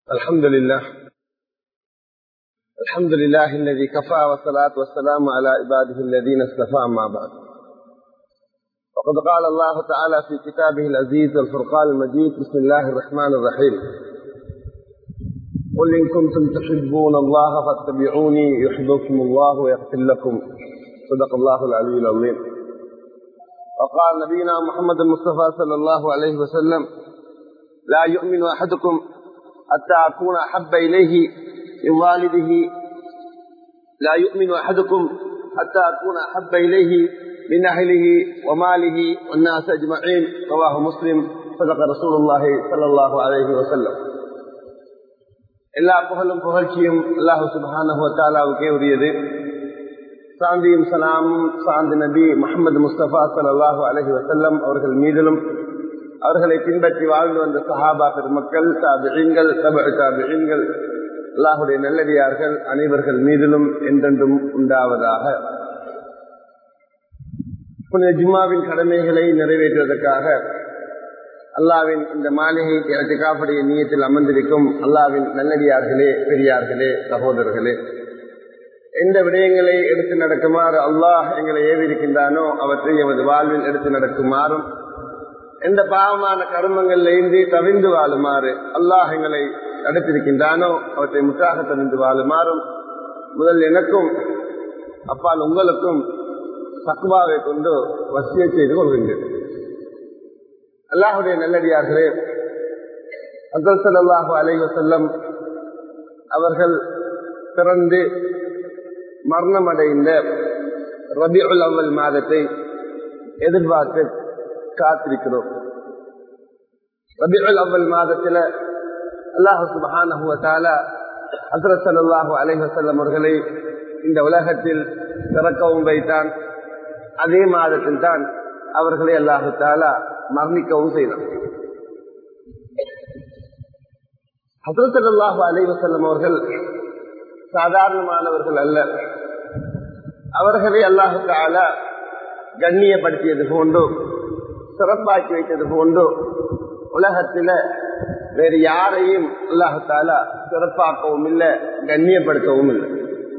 الحمد لله الحمد لله الذي كفى والصلاة والسلام على عباده الذين اصطفى ما بعد وقد قال الله تعالى في كتابه العزيز والفرقان المجيد بسم الله الرحمن الرحيم قل إن كنتم تحبون الله فاتبعوني يحبكم الله ويغفر لكم صدق الله العلي العظيم وقال نبينا محمد المصطفى صلى الله عليه وسلم لا يؤمن أحدكم حتى أكون أحب إليه من والده لا يؤمن أحدكم حتى أكون أحب إليه من أهله وماله والناس أجمعين رواه مسلم صدق رسول الله صلى الله عليه وسلم எல்லா புகழும் புகழ்ச்சியும் அல்லாஹு சுபஹானஹு தாலாவுக்கே உரியது சாந்தியும் சலாமும் சாந்தி நபி முகமது முஸ்தபா சல்லாஹூ அலஹி வசல்லம் அவர்கள் மீதிலும் அவர்களை பின்பற்றி வாழ்ந்து வந்த சஹாபா பெருமக்கள் தாபிகள் தாபிகள் அல்லாஹுடைய நல்லடியார்கள் அனைவர்கள் மீதிலும் என்றென்றும் உண்டாவதாக புனித ஜும்மாவின் கடமைகளை நிறைவேற்றுவதற்காக அல்லாவின் இந்த மாளிகை எனக்கு காப்படைய நீயத்தில் அமர்ந்திருக்கும் அல்லாவின் நல்லடியார்களே பெரியார்களே சகோதரர்களே எந்த விடயங்களை எடுத்து நடக்குமாறு அல்லாஹ் எங்களை ஏவிருக்கின்றானோ அவற்றை எமது வாழ்வில் எடுத்து நடக்குமாறும் எந்த பாவமான கருமங்களில் இன்றி தவிந்து வாழுமாறு அல்லாஹ் எங்களை நடத்திருக்கின்றானோ அவற்றை முற்றாக தவிந்து வாழுமாறும் முதல் எனக்கும் அப்பால் உங்களுக்கும் சக்குவாவை கொண்டு வசிய செய்து கொள்கின்றேன் அல்லாஹுடைய நல்லடியார்களே அசல் சல்லாஹு அலைவ செல்லம் அவர்கள் பிறந்து மரணமடைந்த ரபி உல் அவ்வல் மாதத்தை எதிர்பார்த்து காத்திருக்கிறோம் ரபி உல் அவ்வல் மாதத்தில் அல்லாஹு சுபஹானஹுவத்தால அசரத் சல்லாஹு அலைவசல்லம் அவர்களை இந்த உலகத்தில் பிறக்கவும் வைத்தான் அதே மாதத்தில் தான் அவர்களை அல்லாஹு தாலா மரணிக்கவும் செய்தான் ஹசரத் அல்லாஹு அலைவசல்லம் அவர்கள் சாதாரணமானவர்கள் அல்ல அவர்களை அல்லாஹு தாலா கண்ணியப்படுத்தியது போன்று சிறப்பாக்கி வைத்தது போன்று உலகத்தில் வேறு யாரையும் அல்லாஹால சிறப்பாக்கவும் இல்லை கண்ணியப்படுத்தவும் இல்லை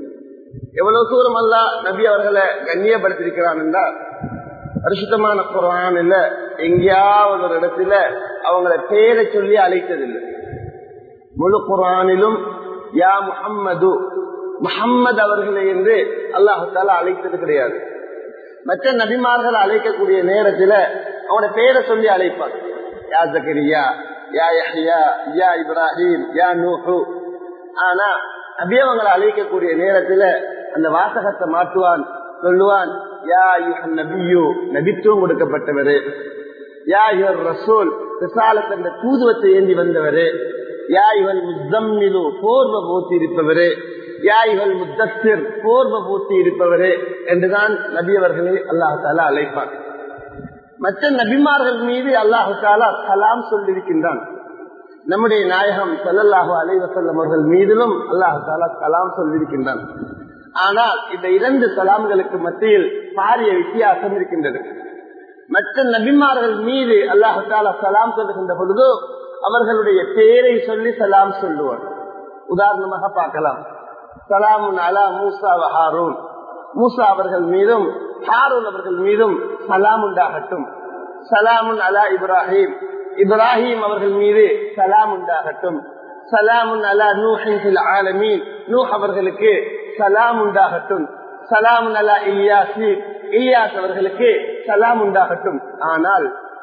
எவ்வளவு தூரம் அல்ல நபி அவர்களை கண்ணியப்படுத்திருக்கிறான் என்றால் பரிசுத்தமான குரான் இல்ல எங்கேயாவது ஒரு இடத்துல அவங்கள பேரை சொல்லி அழைத்ததில்லை முழு குரானிலும் யா முஹம்மது முஹம்மது அவர்களை என்று அல்லாஹால அழைத்தது கிடையாது மற்ற நபிமார்கள் அழைக்கக்கூடிய நேரத்தில் அவனோட பேரை சொல்லி அழைப்பார் யா ஜக்கரியா யா யஹ்யா யா இப்ராஹிம் யா நூஹு ஆனா நபியவங்களை அழைக்கக்கூடிய நேரத்தில் அந்த வாசகத்தை மாற்றுவான் சொல்லுவான் யா யுஹன் நபியு நபித்துவம் கொடுக்கப்பட்டவரு யா யுவர் ரசூல் விசாலத் என்ற தூதுவத்தை ஏந்தி வந்தவரு யா இவன் முத்தம்மிலு போர்வ பூத்தி இருப்பவரு யா இவன் முத்தசிர் போர்வ பூத்தி இருப்பவரு என்றுதான் நபியவர்களை அல்லாஹு தாலா அழைப்பான் மற்ற நபிமார்கள் மீது அல்லாஹு தாலா கலாம் சொல்லியிருக்கின்றான் நம்முடைய நாயகம் சல்லல்லாஹு அலைவசல்லம் அவர்கள் மீதிலும் அல்லாஹு தாலா கலாம் சொல்லியிருக்கின்றான் ஆனால் இந்த இரண்டு கலாம்களுக்கு மத்தியில் பாரிய வித்தியாசம் இருக்கின்றது மற்ற நபிமார்கள் மீது அல்லாஹு தாலா சலாம் சொல்லுகின்ற பொழுது அவர்களுடைய பேரை சொல்லி சலாம் சொல்லுவார் உதாரணமாக பார்க்கலாம் சலாமுன் அலா மூசா ஹாரூன் மூசா அவர்கள் மீதும் ஹாரூன் அவர்கள் மீதும் சலாம் உண்டாகட்டும் சலாமுன் அலா இப்ராஹிம் இப்ராஹிம் அவர்கள் மீது சலாம் உண்டாகட்டும் சலாமுன் அலா நூஹின் ஆலமீன் நூஹ் அவர்களுக்கு சலாம் உண்டாகட்டும் சலாமுன் அலா இலியாசி இலியாஸ் அவர்களுக்கு சலாம் உண்டாகட்டும் ஆனால்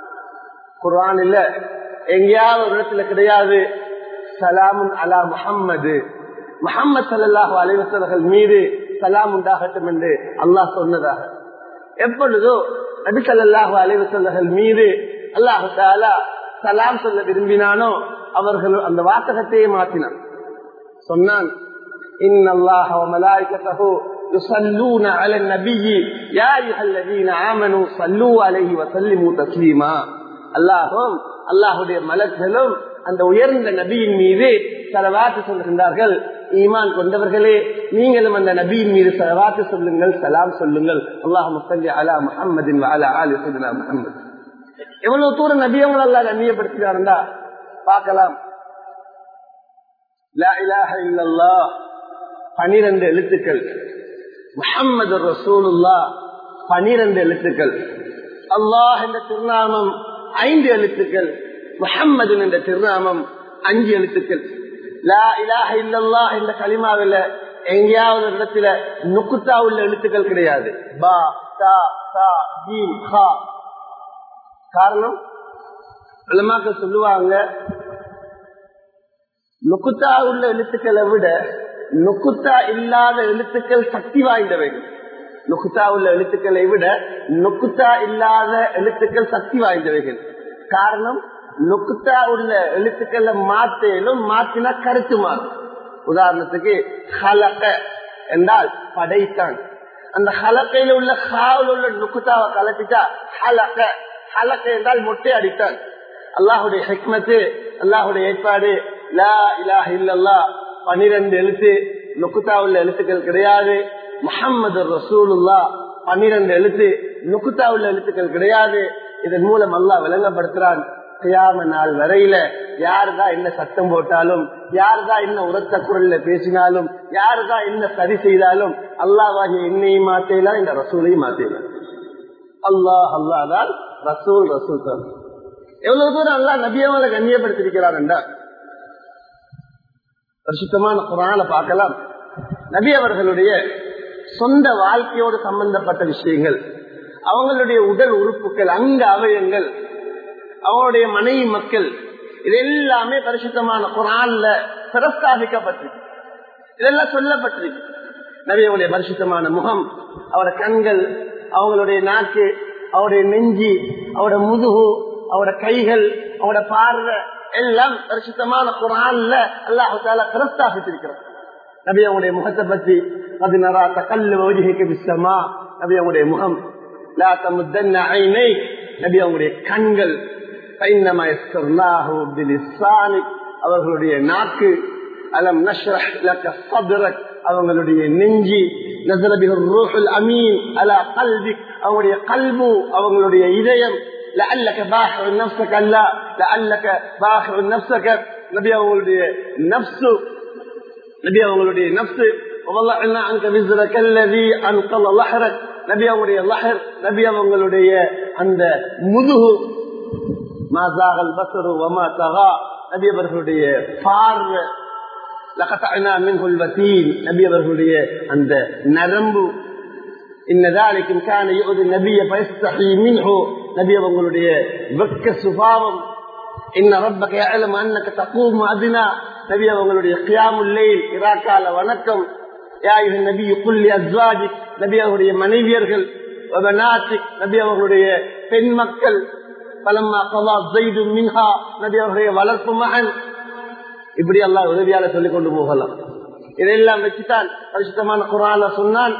குர்ஆன் இல்ல எங்கேயாவது ஒரு இடத்துல கிடையாது சலாமுன் அலா முஹம்மது முகம்மது சல்லாஹூ அலைவசர்கள் மீது சலாம் உண்டாகட்டும் என்று அல்லாஹ் சொன்னதாக எப்பொழுதோ நபி சல்லாஹூ அலைவசல்கள் மீது அல்லாஹு தாலா சலாம் சொல்ல விரும்பினானோ அவர்கள் அந்த வாசகத்தையே மாற்றினான் சொன்னான் إن الله وملائكته يصلون على النبي يا أيها الذين آمنوا صلوا عليه وسلموا تسليما அல்லாஹும் அல்லாஹுடைய மலர்களும் அந்த உயர்ந்த நபியின் மீது செலவாத்து சொல்கின்றார்கள் ஈமான் கொண்டவர்களே நீங்களும் அந்த நபியின் மீது செலவாத்து சொல்லுங்கள் சலாம் சொல்லுங்கள் அல்லாஹ் முசல்லி அலா முஹம்மதின் அலா ஆலி சையதுனா முஹம்மது எவ்வளவு தூரம் நபியவங்கள் அல்லாஹ் கண்ணியப்படுத்துகிறாருந்தா பார்க்கலாம் லா இலாஹ இல்லல்லாஹ் பனிரெண்டு எழுத்துக்கள் முஹம்மது ரசூலுல்லா பனிரெண்டு எழுத்துக்கள் அல்லாஹ் என்ற திருநாமம் ஐந்து எழுத்துக்கள் முஹம்மது என்ற திருநாமம் அஞ்சு எழுத்துக்கள் லா இலாஹ இல்லல்லாஹ் என்ற களிமாவில் எங்கேயாவது ஒரு இடத்துல நுக்குத்தா உள்ள எழுத்துக்கள் கிடையாது பா தா தா ஜீம் ஹா காரணம் உலமாக்கள் சொல்லுவாங்க நுக்குத்தா உள்ள எழுத்துக்களை விட நுக்குத்தா இல்லாத எழுத்துக்கள் சக்தி வாய்ந்தவைகள் நுக்குத்தா உள்ள எழுத்துக்களை விட நுக்குத்தா இல்லாத எழுத்துக்கள் சக்தி வாய்ந்தவைகள் காரணம் நுக்குத்தா உள்ள எழுத்துக்களை மாத்தேலும் மாத்தினா கருத்து மாறும் உதாரணத்துக்கு ஹலக என்றால் படைத்தான் அந்த ஹலக்கையில உள்ள ஹாவில் உள்ள நுக்குத்தாவை கலப்பிட்டா ஹலக ஹலக்க என்றால் மொட்டை அடித்தான் அல்லாஹுடைய ஹெக்மத்து அல்லாஹுடைய ஏற்பாடு லா இலாஹ இல்லல்லா பனிரெண்டு எழுத்து நுக்குத்தா உள்ள எழுத்துக்கள் கிடையாது முஹம்மது ரசூலுல்லா பன்னிரண்டு எழுத்து நுக்குத்தா உள்ள எழுத்துக்கள் கிடையாது இதன் மூலம் அல்லாஹ் விளங்கப்படுத்துறான் கியாம நாள் வரையில யாருதான் என்ன சத்தம் போட்டாலும் யாருதான் என்ன உரத்த குரல்ல பேசினாலும் யாருதான் என்ன சரி செய்தாலும் அல்லாவாகிய என்னையும் மாத்தேலாம் இந்த ரசூலையும் மாத்தேலாம் அல்லாஹ் அல்லாதான் ரசூல் ரசூல் தான் எவ்வளவு தூரம் அல்லா நபியவங்களை கண்ணியப்படுத்திருக்கிறார் என்றால் பரிசுத்தமான குரான பார்க்கலாம் நபி அவர்களுடைய சொந்த வாழ்க்கையோடு சம்பந்தப்பட்ட விஷயங்கள் அவங்களுடைய உடல் உறுப்புகள் அங்க அவயங்கள் அவங்களுடைய மனைவி மக்கள் இது எல்லாமே பரிசுத்தமான குரான்ல பிரஸ்தாபிக்கப்பட்டிருக்கு இதெல்லாம் சொல்லப்பட்டிருக்கு நபியவுடைய பரிசுத்தமான முகம் அவரோட கண்கள் அவங்களுடைய நாக்கு அவருடைய நெஞ்சி அவரோட முதுகு அவரோட கைகள் அவரோட பார்வை எல்லாம் பரிசுத்தமான குரான்ல அல்லாஹால பிரஸ்தாபித்திருக்கிறார் நபி அவங்களுடைய முகத்தை பற்றி பதினரா தக்கல்லு வஜிக்கு விசமா நபி அவங்களுடைய முகம் லா தமுத்தன்ன ஐனை நபி அவங்களுடைய கண்கள் அவர்களுடைய நாக்கு அலம் நஷ்ரஹ் லக சத்ரக் அவங்களுடைய நெஞ்சி நசரபிஹுல் அமீன் அலா கல்விக் அவங்களுடைய கல்பு அவங்களுடைய இதயம் لعلك باخع نفسك لا لعلك باخع نفسك நபி அவங்களுடைய நப்சு நபி அவங்களுடைய நப்சு وضعنا عنك وزرك الذي انقض ظهرك நபி அவங்களுடைய லஹர் நபி அவங்களுடைய அந்த முதுகு மாசாகல் பசரு வமா தகா நபி அவர்களுடைய பார்வை லகத்தனா மின்ஹுல் வசீல் நபி அவர்களுடைய அந்த நரம்பு இன்னதாலிக்கும் கான யுது நபிய பயஸ்தஹி மின்ஹு நபி அவங்களுடைய வெக்க சுபாவம் இன்ன ரப்பக يعلم انك تقوم ادنى நபி அவங்களுடைய கியாமுல் லைல் இராக்கால வணக்கம் யா அய்யுஹ நபி குல் அஸ்வாஜிக் நபி அவருடைய மனைவியர்கள் வபனாத்திக் நபி அவர்களுடைய பெண் மக்கள் பலம்மா கலா ஜெய்து மின்ஹா நபி அவருடைய வளர்ப்பு மகன் இப்படி எல்லாம் உதவியால சொல்லிக் கொண்டு போகலாம் இதெல்லாம் வச்சுதான் பரிசுத்தமான குரான சொன்னான்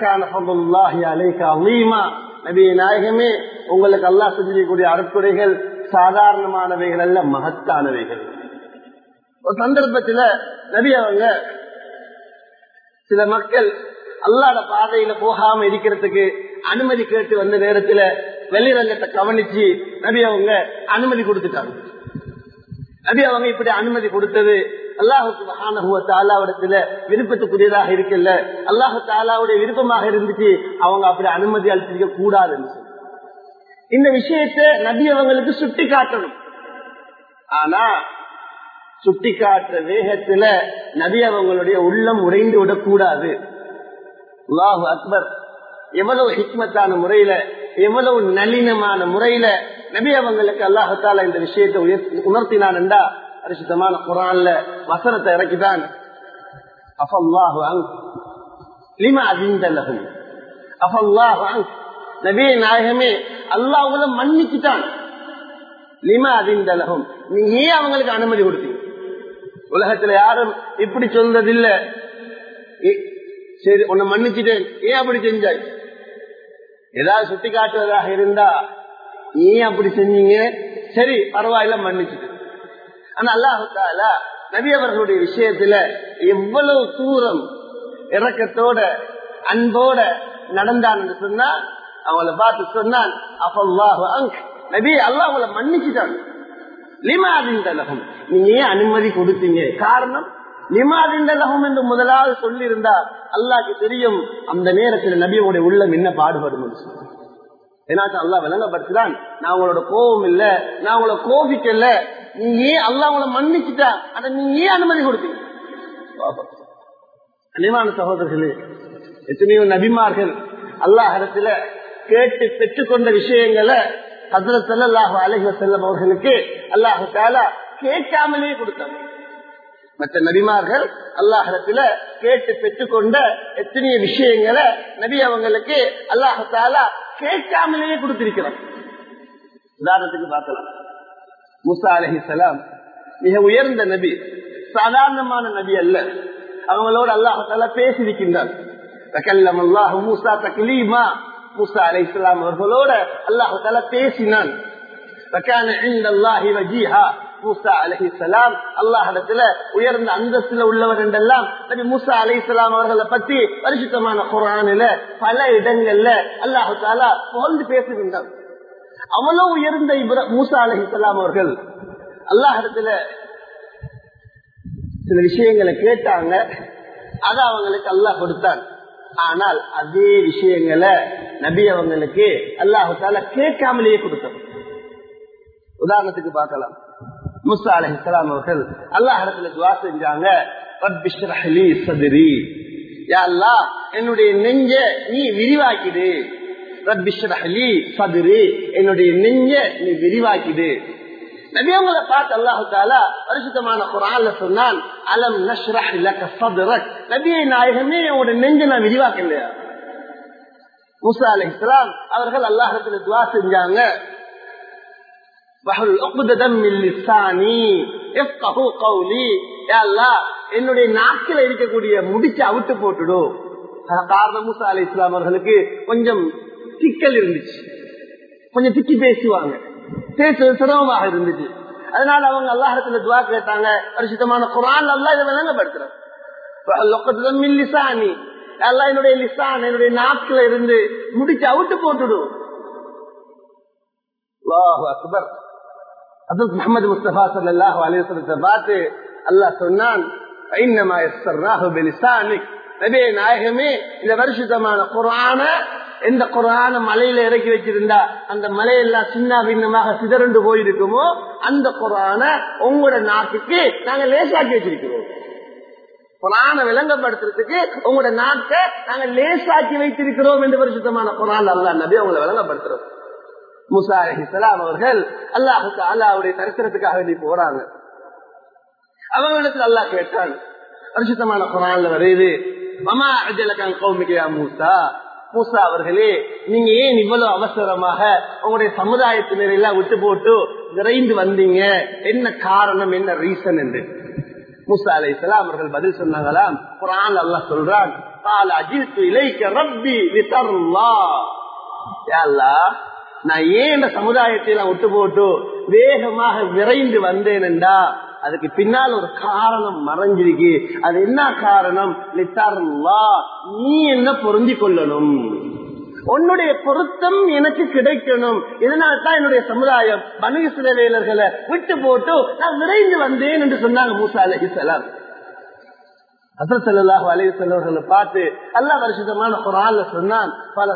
நபி நாயகமே உங்களுக்கு அல்லாஹ் செஞ்சிருக்கக்கூடிய அறக்குறைகள் சாதாரணமானவைகள் அல்ல மகத்தானவைகள் ஒரு சந்தர்ப்பத்தில் நபி அவங்க சில மக்கள் அல்லாட பாதையில போகாம இருக்கிறதுக்கு அனுமதி கேட்டு வந்த நேரத்துல வெளிரங்கத்தை கவனிச்சு நபி அவங்க அனுமதி கொடுத்துட்டாங்க நபி அவங்க இப்படி அனுமதி கொடுத்தது அல்லாஹுக்கு தாலாவிடத்துல விருப்பத்துக்குரியதாக இருக்குல்ல அல்லாஹு தாலாவுடைய விருப்பமாக இருந்துச்சு அவங்க அப்படி அனுமதி அளிச்சிருக்க கூடாதுன்னு இந்த விஷயத்தை நபி அவங்களுக்கு சுட்டி காட்டணும் ஆனா சுட்டி காட்டுற வேகத்துல நபி அவங்களுடைய உள்ளம் உறைந்து விடக்கூடாது அல்லாஹு அக்பர் எவ்வளவு ஹிக்மத்தான முறையில எவ்வளவு நளினமான முறையில நபி அவங்களுக்கு அல்லாஹால இந்த விஷயத்தை உணர்த்தினான் என்றா பரிசுத்தமான குரான்ல வசனத்தை இறக்கிதான் அஃபல்லாஹு அங் லிமா அதிந்தலகும் அஃபல்லாஹு அங் நபி நாயகமே அல்லாஹ் உங்களை மன்னிச்சுட்டான் லிமா அதிந்தலகும் நீ ஏன் அவங்களுக்கு அனுமதி கொடுத்தீங்க உலகத்துல யாரும் இப்படி சொல்றதில்ல சரி உன்னை மன்னிச்சுட்டேன் ஏன் அப்படி செஞ்சாய் ஏதாவது சுட்டி காட்டுவதாக இருந்தா ஏன் அப்படி செஞ்சீங்க சரி பரவாயில்ல மன்னிச்சுட்டு ஆனா அல்லாஹால நபி அவர்களுடைய விஷயத்துல எவ்வளவு தூரம் இறக்கத்தோட அன்போட நடந்தான் சொன்னா அவங்கள பார்த்து சொன்னான் அப்பல்லாஹு அங்க் நபி அல்லாஹ் அவங்கள மன்னிச்சுட்டாங்க லிமாதின் தலகம் நீங்க ஏன் அனுமதி கொடுத்தீங்க காரணம் நிமாதிண்டலகம் என்று முதலாவது சொல்லி இருந்தார் அல்லாக்கு தெரியும் அந்த நேரத்தில் நபியோடைய உள்ளம் என்ன பாடுபடும் என்று சொல்லி ஏன்னா அல்லா விளங்கப்படுத்துதான் நான் உங்களோட கோபம் இல்ல நான் உங்களை கோபிக்கல நீ ஏன் அல்லா உங்களை மன்னிச்சுட்டா ஆனா நீ ஏன் அனுமதி கொடுத்தீங்க அனிமான சகோதரர்களே எத்தனையோ நபிமார்கள் அல்லாஹிடத்துல கேட்டு பெற்றுக்கொண்ட விஷயங்களை ஹசரத் சல்லாஹு அலஹி செல்லம் அவர்களுக்கு அல்லாஹு தாலா கேட்காமலே கொடுத்தாங்க மற்ற நபிமார்கள் அல்லாஹிடத்துல கேட்டு பெற்றுக்கொண்ட எத்தனையோ விஷயங்களை நபி அவங்களுக்கு அல்லாஹு தாலா கேட்காமலேயே கொடுத்திருக்கிறார் உதாரணத்துக்கு பார்க்கலாம் முசா அலஹி சலாம் மிக உயர்ந்த நபி சாதாரணமான நபி அல்ல அவங்களோடு அல்லாஹால பேசியிருக்கின்றார் மூசா தக்லீமா மூசா அலை இஸ்லாம் அவர்களோட அல்லாஹால பேசினான் மூசா அலஹி சலாம் அல்லாஹிடத்துல உயர்ந்த அந்தஸ்துல உள்ளவர் என்றெல்லாம் நபி மூசா அலி இஸ்லாம் அவர்களை பத்தி பரிசுத்தமான குரானில பல இடங்கள்ல அல்லாஹு தாலா புகழ்ந்து பேசுகின்றான் அவ்வளவு உயர்ந்த இப்ரா மூசா அலஹி சலாம் அவர்கள் அல்லாஹிடத்துல சில விஷயங்களை கேட்டாங்க அத அவங்களுக்கு அல்லாஹ் கொடுத்தான் ஆனால் அதே விஷயங்களை நபி அவங்களுக்கு அல்லாஹு தாலா கேட்காமலேயே கொடுத்தான் உதாரணத்துக்கு பார்க்கலாம் முசா அலி இஸ்லாம் அவர்கள் அல்லாஹ் இடத்துல துவா செஞ்சாங்க என்னுடைய நெஞ்ச நீ விரிவாக்கிடு என்னுடைய நெஞ்ச நீ விரிவாக்கிடு நபியவங்களை பார்த்து அல்லாஹு தாலா பரிசுத்தமான குரான்ல சொன்னான் அலம் நஷ்ரஹ் லக சத்ரக் நபியை நாயகமே உங்களோட நெஞ்ச நான் விரிவாக்கலையா முசா அலி இஸ்லாம் அவர்கள் அல்லாஹத்துல துவா செஞ்சாங்க என்னுடைய நாக்கில இருக்கக்கூடிய முடிச்சு அவுட்டு போட்டுடும் காரணம் மூசா அலி இஸ்லாம் அவர்களுக்கு கொஞ்சம் சிக்கல் இருந்துச்சு கொஞ்சம் திக்கி பேசுவாங்க பேசுறது சிரமமாக இருந்துச்சு அதனால அவங்க அல்லாஹத்துல துவா கேட்டாங்க பரிசுத்தமான குரான் அல்லா இதை விளங்கப்படுத்துறேன் என்னுடைய லிசான் என்னுடைய நாக்கில இருந்து முடிச்சு அவுட்டு போட்டுடும் அக்பர் அப்துல் முகமது முஸ்தபா சல்லாஹ் அலிவசலத்தை பார்த்து அல்லாஹ் சொன்னான் நாயகமே இந்த வருஷத்தமான குரான எந்த குரான மலையில இறக்கி வச்சிருந்தா அந்த மலையெல்லாம் சின்ன பின்னமாக சிதறண்டு போயிருக்குமோ அந்த குரான உங்களோட நாட்டுக்கு நாங்க லேசாக்கி வச்சிருக்கிறோம் குரான விளங்கப்படுத்துறதுக்கு உங்களோட நாட்டை நாங்க லேசாக்கி வைத்திருக்கிறோம் என்று பரிசுத்தமான குரான் அல்லா நபி அவங்களை விளங்கப்படுத்துறோம் முசா அலிசலாம் அவர்கள் அல்லாஹுக்கு அல்லாவுடைய தரிசனத்துக்காக வேண்டி போறாங்க அவங்களிடத்தில் அல்லாஹ் கேட்டான் பரிசுத்தமான குரான்ல வருது மமா அஜலகான் கௌமிகையா மூசா மூசா அவர்களே நீங்க ஏன் இவ்வளவு அவசரமாக உங்களுடைய சமுதாயத்தினர் எல்லாம் விட்டு போட்டு விரைந்து வந்தீங்க என்ன காரணம் என்ன ரீசன் என்று மூசா அலை இஸ்லாம் அவர்கள் பதில் சொன்னாங்களாம் குரான் அல்லாஹ் சொல்றான் கால அஜித்து இலைக்க ரப்பி வித்தர்லா நான் ஏன் இந்த சமுதாயத்தை நான் விட்டு போட்டு வேகமாக விரைந்து வந்தேன் என்றா அதுக்கு பின்னால் ஒரு காரணம் மறைஞ்சிருக்கு அது என்ன காரணம் நீ என்ன பொருந்தி கொள்ளணும் உன்னுடைய பொருத்தம் எனக்கு கிடைக்கணும் இதனால தான் என்னுடைய சமுதாயம் பனு சிலவேலர்களை விட்டு போட்டு நான் விரைந்து வந்தேன் என்று சொன்னாங்க மூசா அலஹிசலாம் அசல் செல்லாஹு அலைய செல்வர்களை பார்த்து அல்லா வருஷமான குரான்ல சொன்னான் பல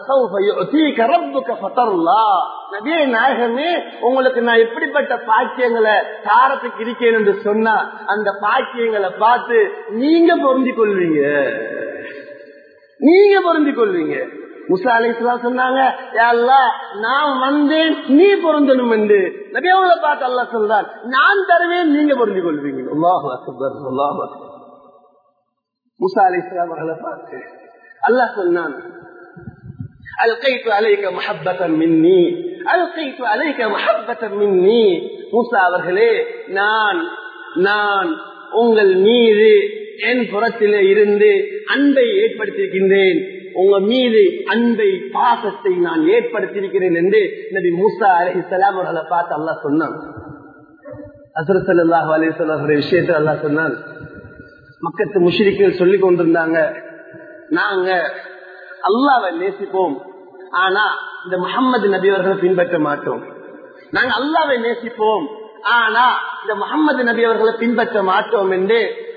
நபிய நாயகமே உங்களுக்கு நான் எப்படிப்பட்ட பாக்கியங்களை தாரத்துக்கு இருக்கேன் என்று சொன்னா அந்த பாக்கியங்களை பார்த்து நீங்க பொருந்தி கொள்வீங்க நீங்க பொருந்தி கொள்வீங்க முசா அலிஸ்லாம் சொன்னாங்க நான் வந்தேன் நீ பொருந்தணும் என்று நபியாவங்களை பார்த்து அல்லா சொல்றான் நான் தருவேன் நீங்க பொருந்தி கொள்வீங்க அல்லாஹ் அக்பர் அல்லாஹ் அக்பர் முசா அலி இஸ்லாம் அவர்களை பார்த்து அல்லாஹ் சொன்னான் அல்கைத்து அலைக்க மஹப்பத்தன் மின்னி அல்கைத்து அலைக்க மஹப்பத்தன் மின்னி மூசா அவர்களே நான் நான் உங்கள் மீது என் புறத்திலே இருந்து அன்பை ஏற்படுத்தியிருக்கின்றேன் உங்க மீது அன்பை பாசத்தை நான் ஏற்படுத்தியிருக்கிறேன் என்று நபி மூசா அலி இஸ்லாம் அவர்களை பார்த்து அல்லாஹ் சொன்னான் அசரத் அல்லாஹ் அலி சொல்லுடைய விஷயத்தை அல்லாஹ் சொன்னான் மக்கத்து முஷிரிக்கள் சொல்லி கொண்டிருந்தாங்க நாங்க அல்லாவை நேசிப்போம் ஆனா இந்த முகம்மது நபி அவர்களை பின்பற்ற மாட்டோம் நாங்க அல்லாவை நேசிப்போம் ஆனா இந்த முகம்மது நபி அவர்களை பின்பற்ற மாட்டோம் என்று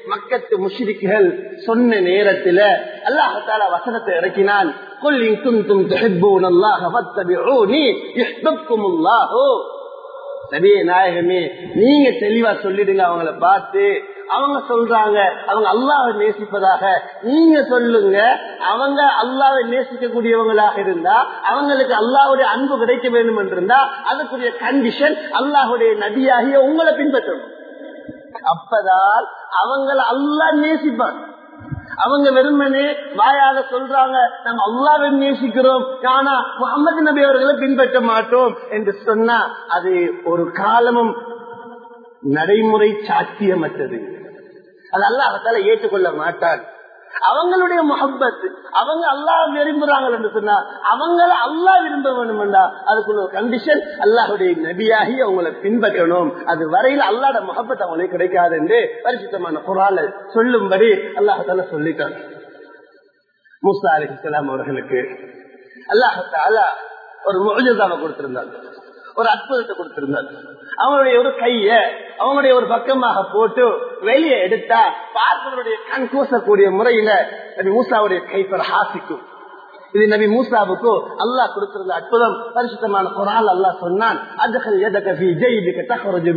மக்கத்து முஷிரிக்குகள் சொன்ன நேரத்துல அல்லாஹால வசனத்தை இறக்கினான் قل إن كنتم تحبون الله فاتبعوني يحببكم الله நபியே நாயகமே நீங்க தெளிவா சொல்லிடுங்க அவங்கள பார்த்து அவங்க சொல்றாங்க அவங்க அல்லாவை நேசிப்பதாக நீங்க சொல்லுங்க அவங்க அல்லாவை நேசிக்கக்கூடியவங்களாக இருந்தா அவங்களுக்கு அல்லாவுடைய அன்பு கிடைக்க வேண்டும் என்றிருந்தா அதுக்குரிய கண்டிஷன் அல்லாஹுடைய நபியாகிய உங்களை பின்பற்றணும் அப்பதான் அவங்கள அல்லா நேசிப்பாங்க அவங்க வெறுமனே வாயாக சொல்றாங்க நாங்க அல்லாவை நேசிக்கிறோம் ஆனா முகமது நபி அவர்களை பின்பற்ற மாட்டோம் என்று சொன்னா அது ஒரு காலமும் நடைமுறை சாத்தியமற்றது அது அல்லாஹால ஏற்றுக்கொள்ள மாட்டார் அவங்களுடைய முகப்பத் அவங்க அல்லாஹ் விரும்புறாங்க என்று சொன்னா அவங்கள அல்லாஹ் விரும்ப வேணும்டா அதுக்குள்ள ஒரு கண்டிஷன் அல்லாஹுடைய நபியாகி அவங்களை பின்பற்றணும் அது வரையில் அல்லாட முகப்பத் அவங்களுக்கு கிடைக்காது என்று பரிசுத்தமான குரால சொல்லும்படி அல்லாஹால சொல்லிட்டாங்க மூசா அலி இஸ்லாம் அவர்களுக்கு அல்லாஹால ஒரு முழுதாவை கொடுத்திருந்தாங்க ஒரு அற்புதத்தை கொடுத்திருந்தாங்க அவனுடைய ஒரு கைய அவனுடைய ஒரு பக்கமாக போட்டு வெளியே எடுத்தா பார்ப்பவருடைய கண் கூசக்கூடிய முறையில நபி மூசாவுடைய கைப்பர் ஹாசிக்கும் இது நபி மூசாவுக்கு அல்லாஹ் கொடுத்திருந்த அற்புதம் பரிசுத்தமான குரால் அல்லாஹ் சொன்னான் அதுகள் எதற்கு ஜெயிலுக்கு தகவல்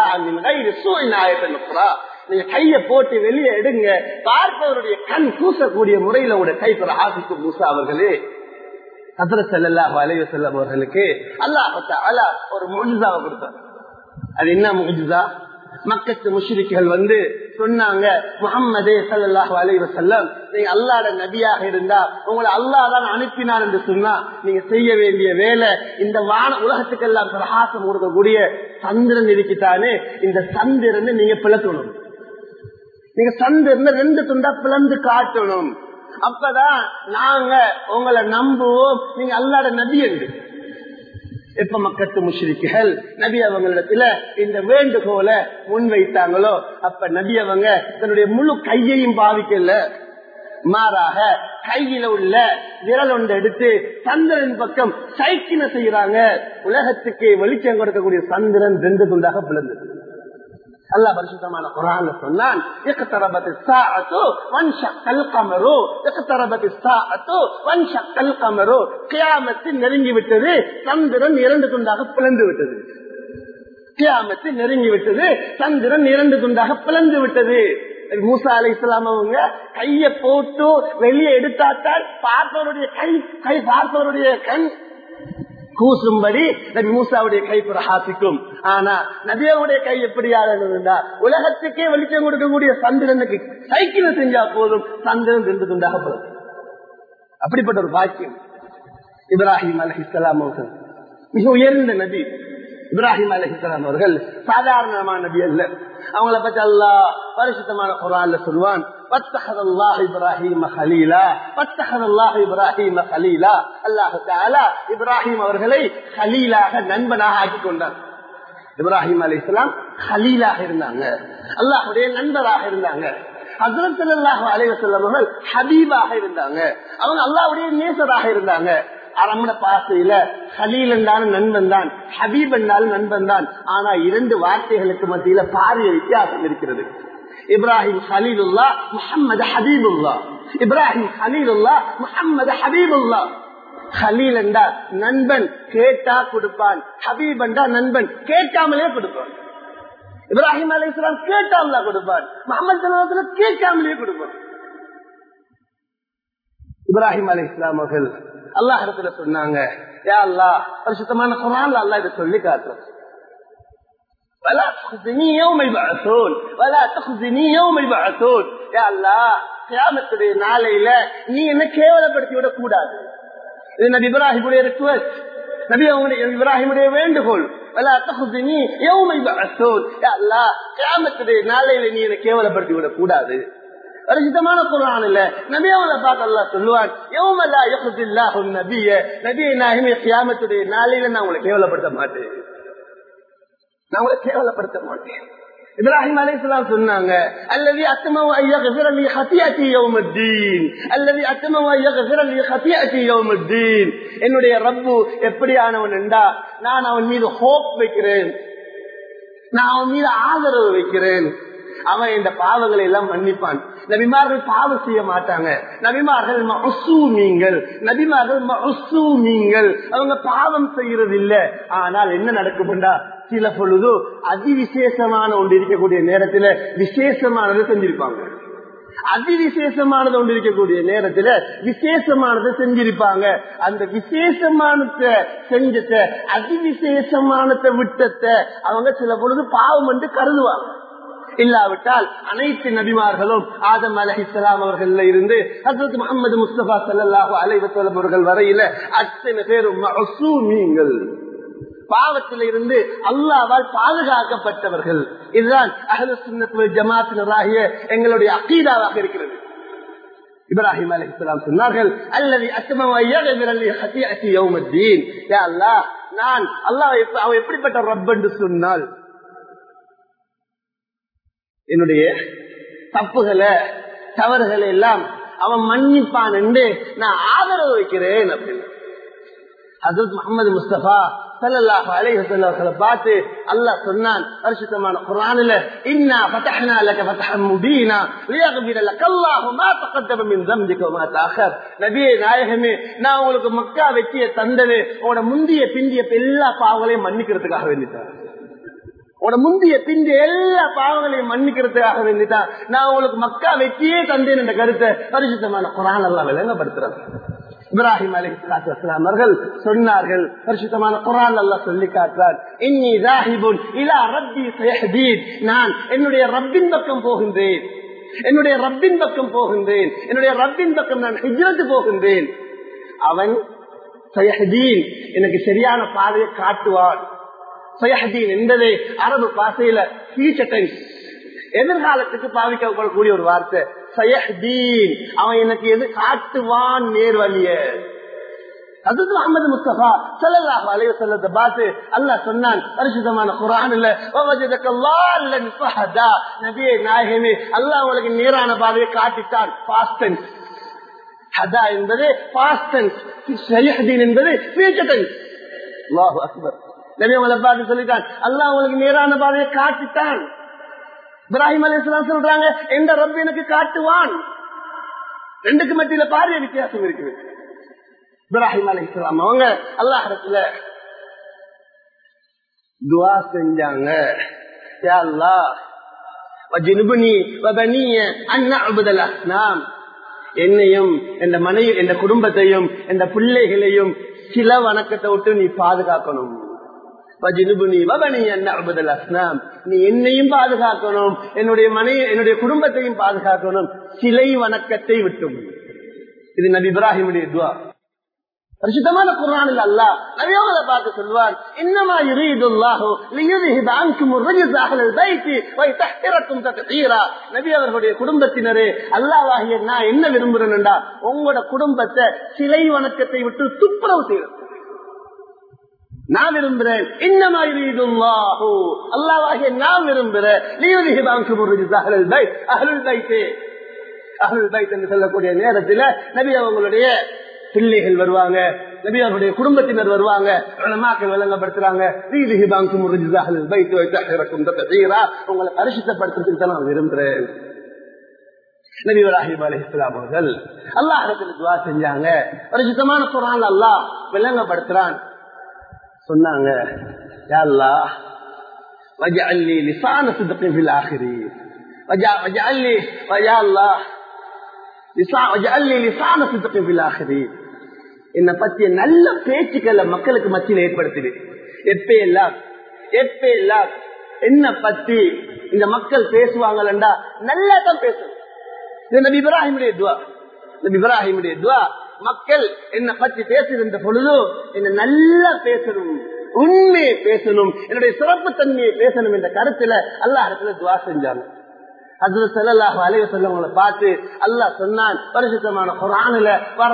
நீங்க கைய போட்டு வெளியே எடுங்க பார்ப்பவருடைய கண் கூசக்கூடிய முறையில உடைய கைப்பர் ஹாசிக்கும் மூசா அவர்களே ஹசரத் சல்லாஹ் அலைய செல்லம் அவர்களுக்கு அல்லாஹ் ஒரு முழுதாவை கொடுத்தார் அது என்ன முஜிதா மக்கத்து முஷ்ரிக்குகள் வந்து சொன்னாங்க முகம்மதே சல்லாஹ் அலைவ செல்லம் நீங்க அல்லாட நபியாக இருந்தா உங்களை அல்லா தான் அனுப்பினார் என்று சொன்னா நீங்க செய்ய வேண்டிய வேலை இந்த வான உலகத்துக்கெல்லாம் பிரகாசம் கொடுக்கக்கூடிய சந்திரன் இருக்குத்தானே இந்த சந்திரனை நீங்க பிளக்கணும் நீங்க சந்திரனை ரெண்டு துண்டா பிளந்து காட்டணும் அப்பதான் நாங்க உங்களை நம்புவோம் நீங்க அல்லாட நபி என்று எப்ப மக்கத்து முஷ்ரிக்குகள் நபி அவங்களிடத்துல இந்த வேண்டுகோளை முன்வைத்தாங்களோ அப்ப நபி அவங்க தன்னுடைய முழு கையையும் பாவிக்கல மாறாக கையில உள்ள விரல் ஒன்று எடுத்து சந்திரன் பக்கம் சைக்கிள செய்யறாங்க உலகத்துக்கு வெளிச்சம் கொடுக்கக்கூடிய சந்திரன் ரெண்டு துண்டாக பிளந்தது அல்லாஹ் பரிசுத்தமான குரான் சொன்னான் நெருங்கி விட்டது சந்திரன் இரண்டு துண்டாக பிளந்து விட்டது கியாமத்து நெருங்கி விட்டது சந்திரன் இரண்டு துண்டாக பிளந்து விட்டது மூசா அலை இஸ்லாம் அவங்க கைய போட்டு வெளியே எடுத்தாத்தான் பார்த்தவருடைய கை கை பார்த்தவருடைய கண் கூசும்படி நபி மூசாவுடைய கை பிரகாசிக்கும் ஆனா நபியாவுடைய கை எப்படியா உலகத்துக்கே வெளிச்சம் கொடுக்கக்கூடிய சந்திரனுக்கு சைக்கிள் செஞ்சா போதும் சந்திரன் ரெண்டு துண்டாக போதும் அப்படிப்பட்ட ஒரு பாக்கியம் இப்ராஹிம் அலஹி இஸ்லாம் அவர்கள் மிக உயர்ந்த நபி இப்ராஹிம் அலஹி இஸ்லாம் அவர்கள் சாதாரணமான நபி அல்ல அவங்கள பத்தி அல்லா பரிசுத்தமான குரான்ல சொல்லுவான் இப்ராஹிம் அவர்களை ஹலீலாக நண்பனாக ஆக்கி கொண்டார் இப்ராஹிம் அலி இஸ்லாம் ஹலீலாக இருந்தாங்க அல்லாஹுடைய நண்பராக இருந்தாங்க ஹசரத் அலைவசல்லவர்கள் ஹபீபாக இருந்தாங்க அவங்க அல்லாவுடைய நேசராக இருந்தாங்க அரமண பாசையில ஹலீல் என்றாலும் நண்பன் தான் ஹபீப் என்றாலும் நண்பன் தான் ஆனா இரண்டு வார்த்தைகளுக்கு மத்தியில பாரிய வித்தியாசம் இருக்கிறது இப்ராஹிம் ஹலீலுல்லா முகமது ஹபீபுல்லா இப்ராஹிம் ஹலீலுல்லா முகமது ஹபீபுல்லா ஹலீல் என்றா நண்பன் கேட்டா கொடுப்பான் ஹபீப் என்றா நண்பன் கேட்காமலே கொடுப்பான் இப்ராஹிம் அலி இஸ்லாம் கேட்டாமலா கொடுப்பான் முகமது கேட்காமலே கொடுப்பான் இப்ராஹிம் அலி இஸ்லாம் அவர்கள் அல்லாஹ் இடத்துல சொன்னாங்க யா அல்லா பரிசுத்தமான குரான்ல அல்லா இதை சொல்லி காட்டுறோம் ولا تخزني يوم يبعثون ولا تخزني يوم يبعثون يا الله கியாமத்துடைய நாளையில நீ என்ன கேவலப்படுத்தி விட கூடாது இது நபி இப்ராஹிமுடைய ரிக்வஸ்ட் நபி அவங்களுடைய இப்ராஹிமுடைய வேண்டுகோள் ولا تخزني يوم يبعثون يا الله கியாமத்துடைய நாளையில நீ என்ன கேவலப்படுத்தி விட கூடாது பரிசுத்தமான குரான் இல்ல நபியாவளை பார்த்து அல்லா சொல்லுவான் யௌமலா யஹுதில்லாஹு நபிய நபியை நாயமே கியாமத்துடைய நாளையில நான் உங்களை கேவலப்படுத்த மாட்டேன் நான் உங்களை கேவலப்படுத்த மாட்டேன் இப்ராஹிம் அலைஹிஸ்ஸலாம் சொன்னாங்க அல்லது அத்தமவ ஐயக்ஃபிர லி ஹத்தியத்தி யௌமத்தீன் அல்லது அத்தமவ ஐயக்ஃபிர லி ஹத்தியத்தி யௌமத்தீன் என்னுடைய ரப்பு எப்படியானவன் என்றா நான் அவன் மீது ஹோப் வைக்கிறேன் நான் அவன் மீது ஆதரவு வைக்கிறேன் அவன் இந்த பாவங்களை எல்லாம் மன்னிப்பான் நபிமார்கள் பாவம் செய்ய மாட்டாங்க நபிமார்கள் மசூமீங்கள் நபிமார்கள் மசூமீங்கள் அவங்க பாவம் செய்யறது இல்ல ஆனால் என்ன நடக்கும்டா சில பொழுது அதிவிசேஷமான ஒன்று இருக்கக்கூடிய நேரத்துல விசேஷமானதை செஞ்சிருப்பாங்க அதிவிசேஷமானது ஒன்று இருக்கக்கூடிய நேரத்துல விசேஷமானதை செஞ்சிருப்பாங்க அந்த விசேஷமானத்தை செஞ்சத அதிவிசேஷமானத்தை விட்டத்தை அவங்க சில பொழுது பாவம் என்று கருதுவாங்க இல்லாவிட்டால் அனைத்து நபிமார்களும் ஆதம் அலஹிஸ்லாம் அவர்கள் இருந்து ஹசரத் முகமது முஸ்தபா சல்லாஹூ அலைவசலம் அவர்கள் வரையில அத்தனை பேரும் மசூமீங்கள் பாவத்தில் இருந்து அல்லாவால் பாதுகாக்கப்பட்டவர்கள் இதுதான் அகல சுண்ணத்து ஜமாத்தினராகிய எங்களுடைய அக்கீதாவாக இருக்கிறது இப்ராஹிம் அலி இஸ்லாம் சொன்னார்கள் அல்லது நான் அல்லாஹ் அவன் எப்படிப்பட்ட ரப் என்று சொன்னால் என்னுடைய தப்புகளை தவறுகளை எல்லாம் அவன் மன்னிப்பான் என்று நான் ஆதரவு வைக்கிறேன் அப்படின்னு ஹசரத் முகமது முஸ்தபா சல்லல்லாஹு அலைஹி வஸல்லம் பார்த்து அல்லாஹ் சொன்னான் பரிசுத்தமான குர்ஆனில் இன்னா ஃபதஹ்னா லக ஃபதஹம் முபீனா லியக்பிர லக அல்லாஹு மா தகத்தம மின் ذنبك وما تاخر நபியே நாயகமே நான் உங்களுக்கு மக்கா வெற்றிய தந்தது உங்களோட முந்திய பிந்திய எல்லா பாவங்களையும் மன்னிக்கிறதுக்காக வேண்டித்தான் உட முந்திய பிந்திய எல்லா பாவங்களையும் மன்னிக்கிறதுக்காக வேண்டித்தான் நான் உங்களுக்கு மக்கா வெற்றியே தந்தேன் என்ற கருத்தை பரிசுத்தமான குரான் எல்லாம் விளங்கப்படுத்துறேன் இப்ராஹிம் அலி இஸ்லாம் அவர்கள் சொன்னார்கள் பரிசுத்தமான குரான் அல்லா சொல்லி காட்டுறார் இன்னி ராஹிபுன் இலா ரப்பி சயஹதீன் நான் என்னுடைய ரப்பின் பக்கம் போகின்றேன் என்னுடைய ரப்பின் பக்கம் போகின்றேன் என்னுடைய ரப்பின் பக்கம் நான் ஹிஜ்ரத்து போகின்றேன் அவன் சயஹதீன் எனக்கு சரியான பாதையை காட்டுவான் சயஹதீன் என்பதே அரபு பாசையில ஃபியூச்சர் டைம்ஸ் எதிர்காலத்துக்கு பாவிக்கப்படக்கூடிய ஒரு வார்த்தை சயஹ்தீன் அவன் எனக்கு எது காட்டுவான் நேர்வழிய அதுக்கு அஹமது முஸ்தபா சல்லல்லாஹு அலைஹி வஸல்லத்தை பார்த்து அல்லாஹ் சொன்னான் பரிசுத்தமான குர்ஆன்ல வவஜதக லால்லன் ஃபஹதா நபியே நாயகமே அல்லாஹ் உங்களுக்கு நேரான பாதையை காட்டிட்டான் ஃபாஸ்டன்ஸ் ஹதா என்பது ஃபாஸ்டன்ஸ் சயஹ்தீன் என்பது ஃபியூச்சர் டென்ஸ் அல்லாஹு அக்பர் நபி அவங்களை பார்த்து சொல்லிட்டான் அல்லாஹ் உங்களுக்கு நேரான பாதையை காட்டிட்டான் இப்ராஹிம் அலி இஸ்லாம் சொல்றாங்க எந்த ரப் எனக்கு காட்டுவான் ரெண்டுக்கு மத்தியில பாரிய வித்தியாசம் இருக்குது இப்ராஹிம் அலி இஸ்லாம் அவங்க அல்லாஹத்துல துவா செஞ்சாங்க என்னையும் என் மனைவி என் குடும்பத்தையும் என் பிள்ளைகளையும் சில வணக்கத்தை விட்டு நீ பாதுகாக்கணும் நீ என்னையும் பாதுகாக்கணும் என்னுடைய மனைவி என்னுடைய குடும்பத்தையும் பாதுகாக்கணும் சிலை வணக்கத்தை விட்டும் இது நபி இப்ராஹிமுடைய துவா பரிசுத்தமான குரானில் அல்ல நபியோகளை பார்த்து சொல்வார் இன்னமா யுரீதுல்லாஹு லியுذهب عنكم الرجس اهل البيت ويطهركم تطهيرا நபி அவர்களுடைய குடும்பத்தினரே அல்லாஹ்வாகிய நான் என்ன விரும்புறேன்டா உங்களோட குடும்பத்தை சிலை வணக்கத்தை விட்டு துப்புரவு செய்யணும் நான் விரும்புறேன் இன்னமா யுரீதுல்லாஹு அல்லாஹ்வாகிய நான் விரும்புறேன் லியுذهب عنكم الرجس اهل البيت اهل البيت اهل البيت என்று சொல்லக்கூடிய நேரத்தில் நபி அவங்களுடைய பிள்ளைகள் வருவாங்க நபி அவருடைய குடும்பத்தினர் வருவாங்க மக்கள் விளங்கப்படுத்துறாங்க உங்களை பரிசுத்தப்படுத்துறதுக்கு தான் நான் விரும்புறேன் நபி இப்ராஹிம் அலி இஸ்லாம் அவர்கள் அல்லாஹத்தில் துவா செஞ்சாங்க பரிசுத்தமான குரான் அல்லாஹ் விளங்கப்படுத்துறான் சொன்னாங்க அல்லாஹ் وجعل لي لسان صدق في الاخرين وجعل لي يا الله وجعل لي لسان صدق في الاخرين என்னை பற்றிய நல்ல பேச்சுக்களை மக்களுக்கு மத்தியில் ஏற்படுத்துது எப்ப எல்லாம் எப்ப எல்லாம் என்ன பத்தி இந்த மக்கள் பேசுவாங்களா நல்லா தான் பேசணும் இது நபி இப்ராஹிமுடைய துவா நபி இப்ராஹிமுடைய துவா மக்கள் என்னை பற்றி பேசுகின்ற பொழுது என்ன நல்லா பேசணும் உண்மையை பேசணும் என்னுடைய சிறப்பு தன்மையை பேசணும் என்ற கருத்துல அல்லா இடத்துல துவா செஞ்சாங்க அது செல்லாஹ் அலைய செல்லவங்களை பார்த்து அல்லாஹ் சொன்னான் பரிசுத்தமான குரானில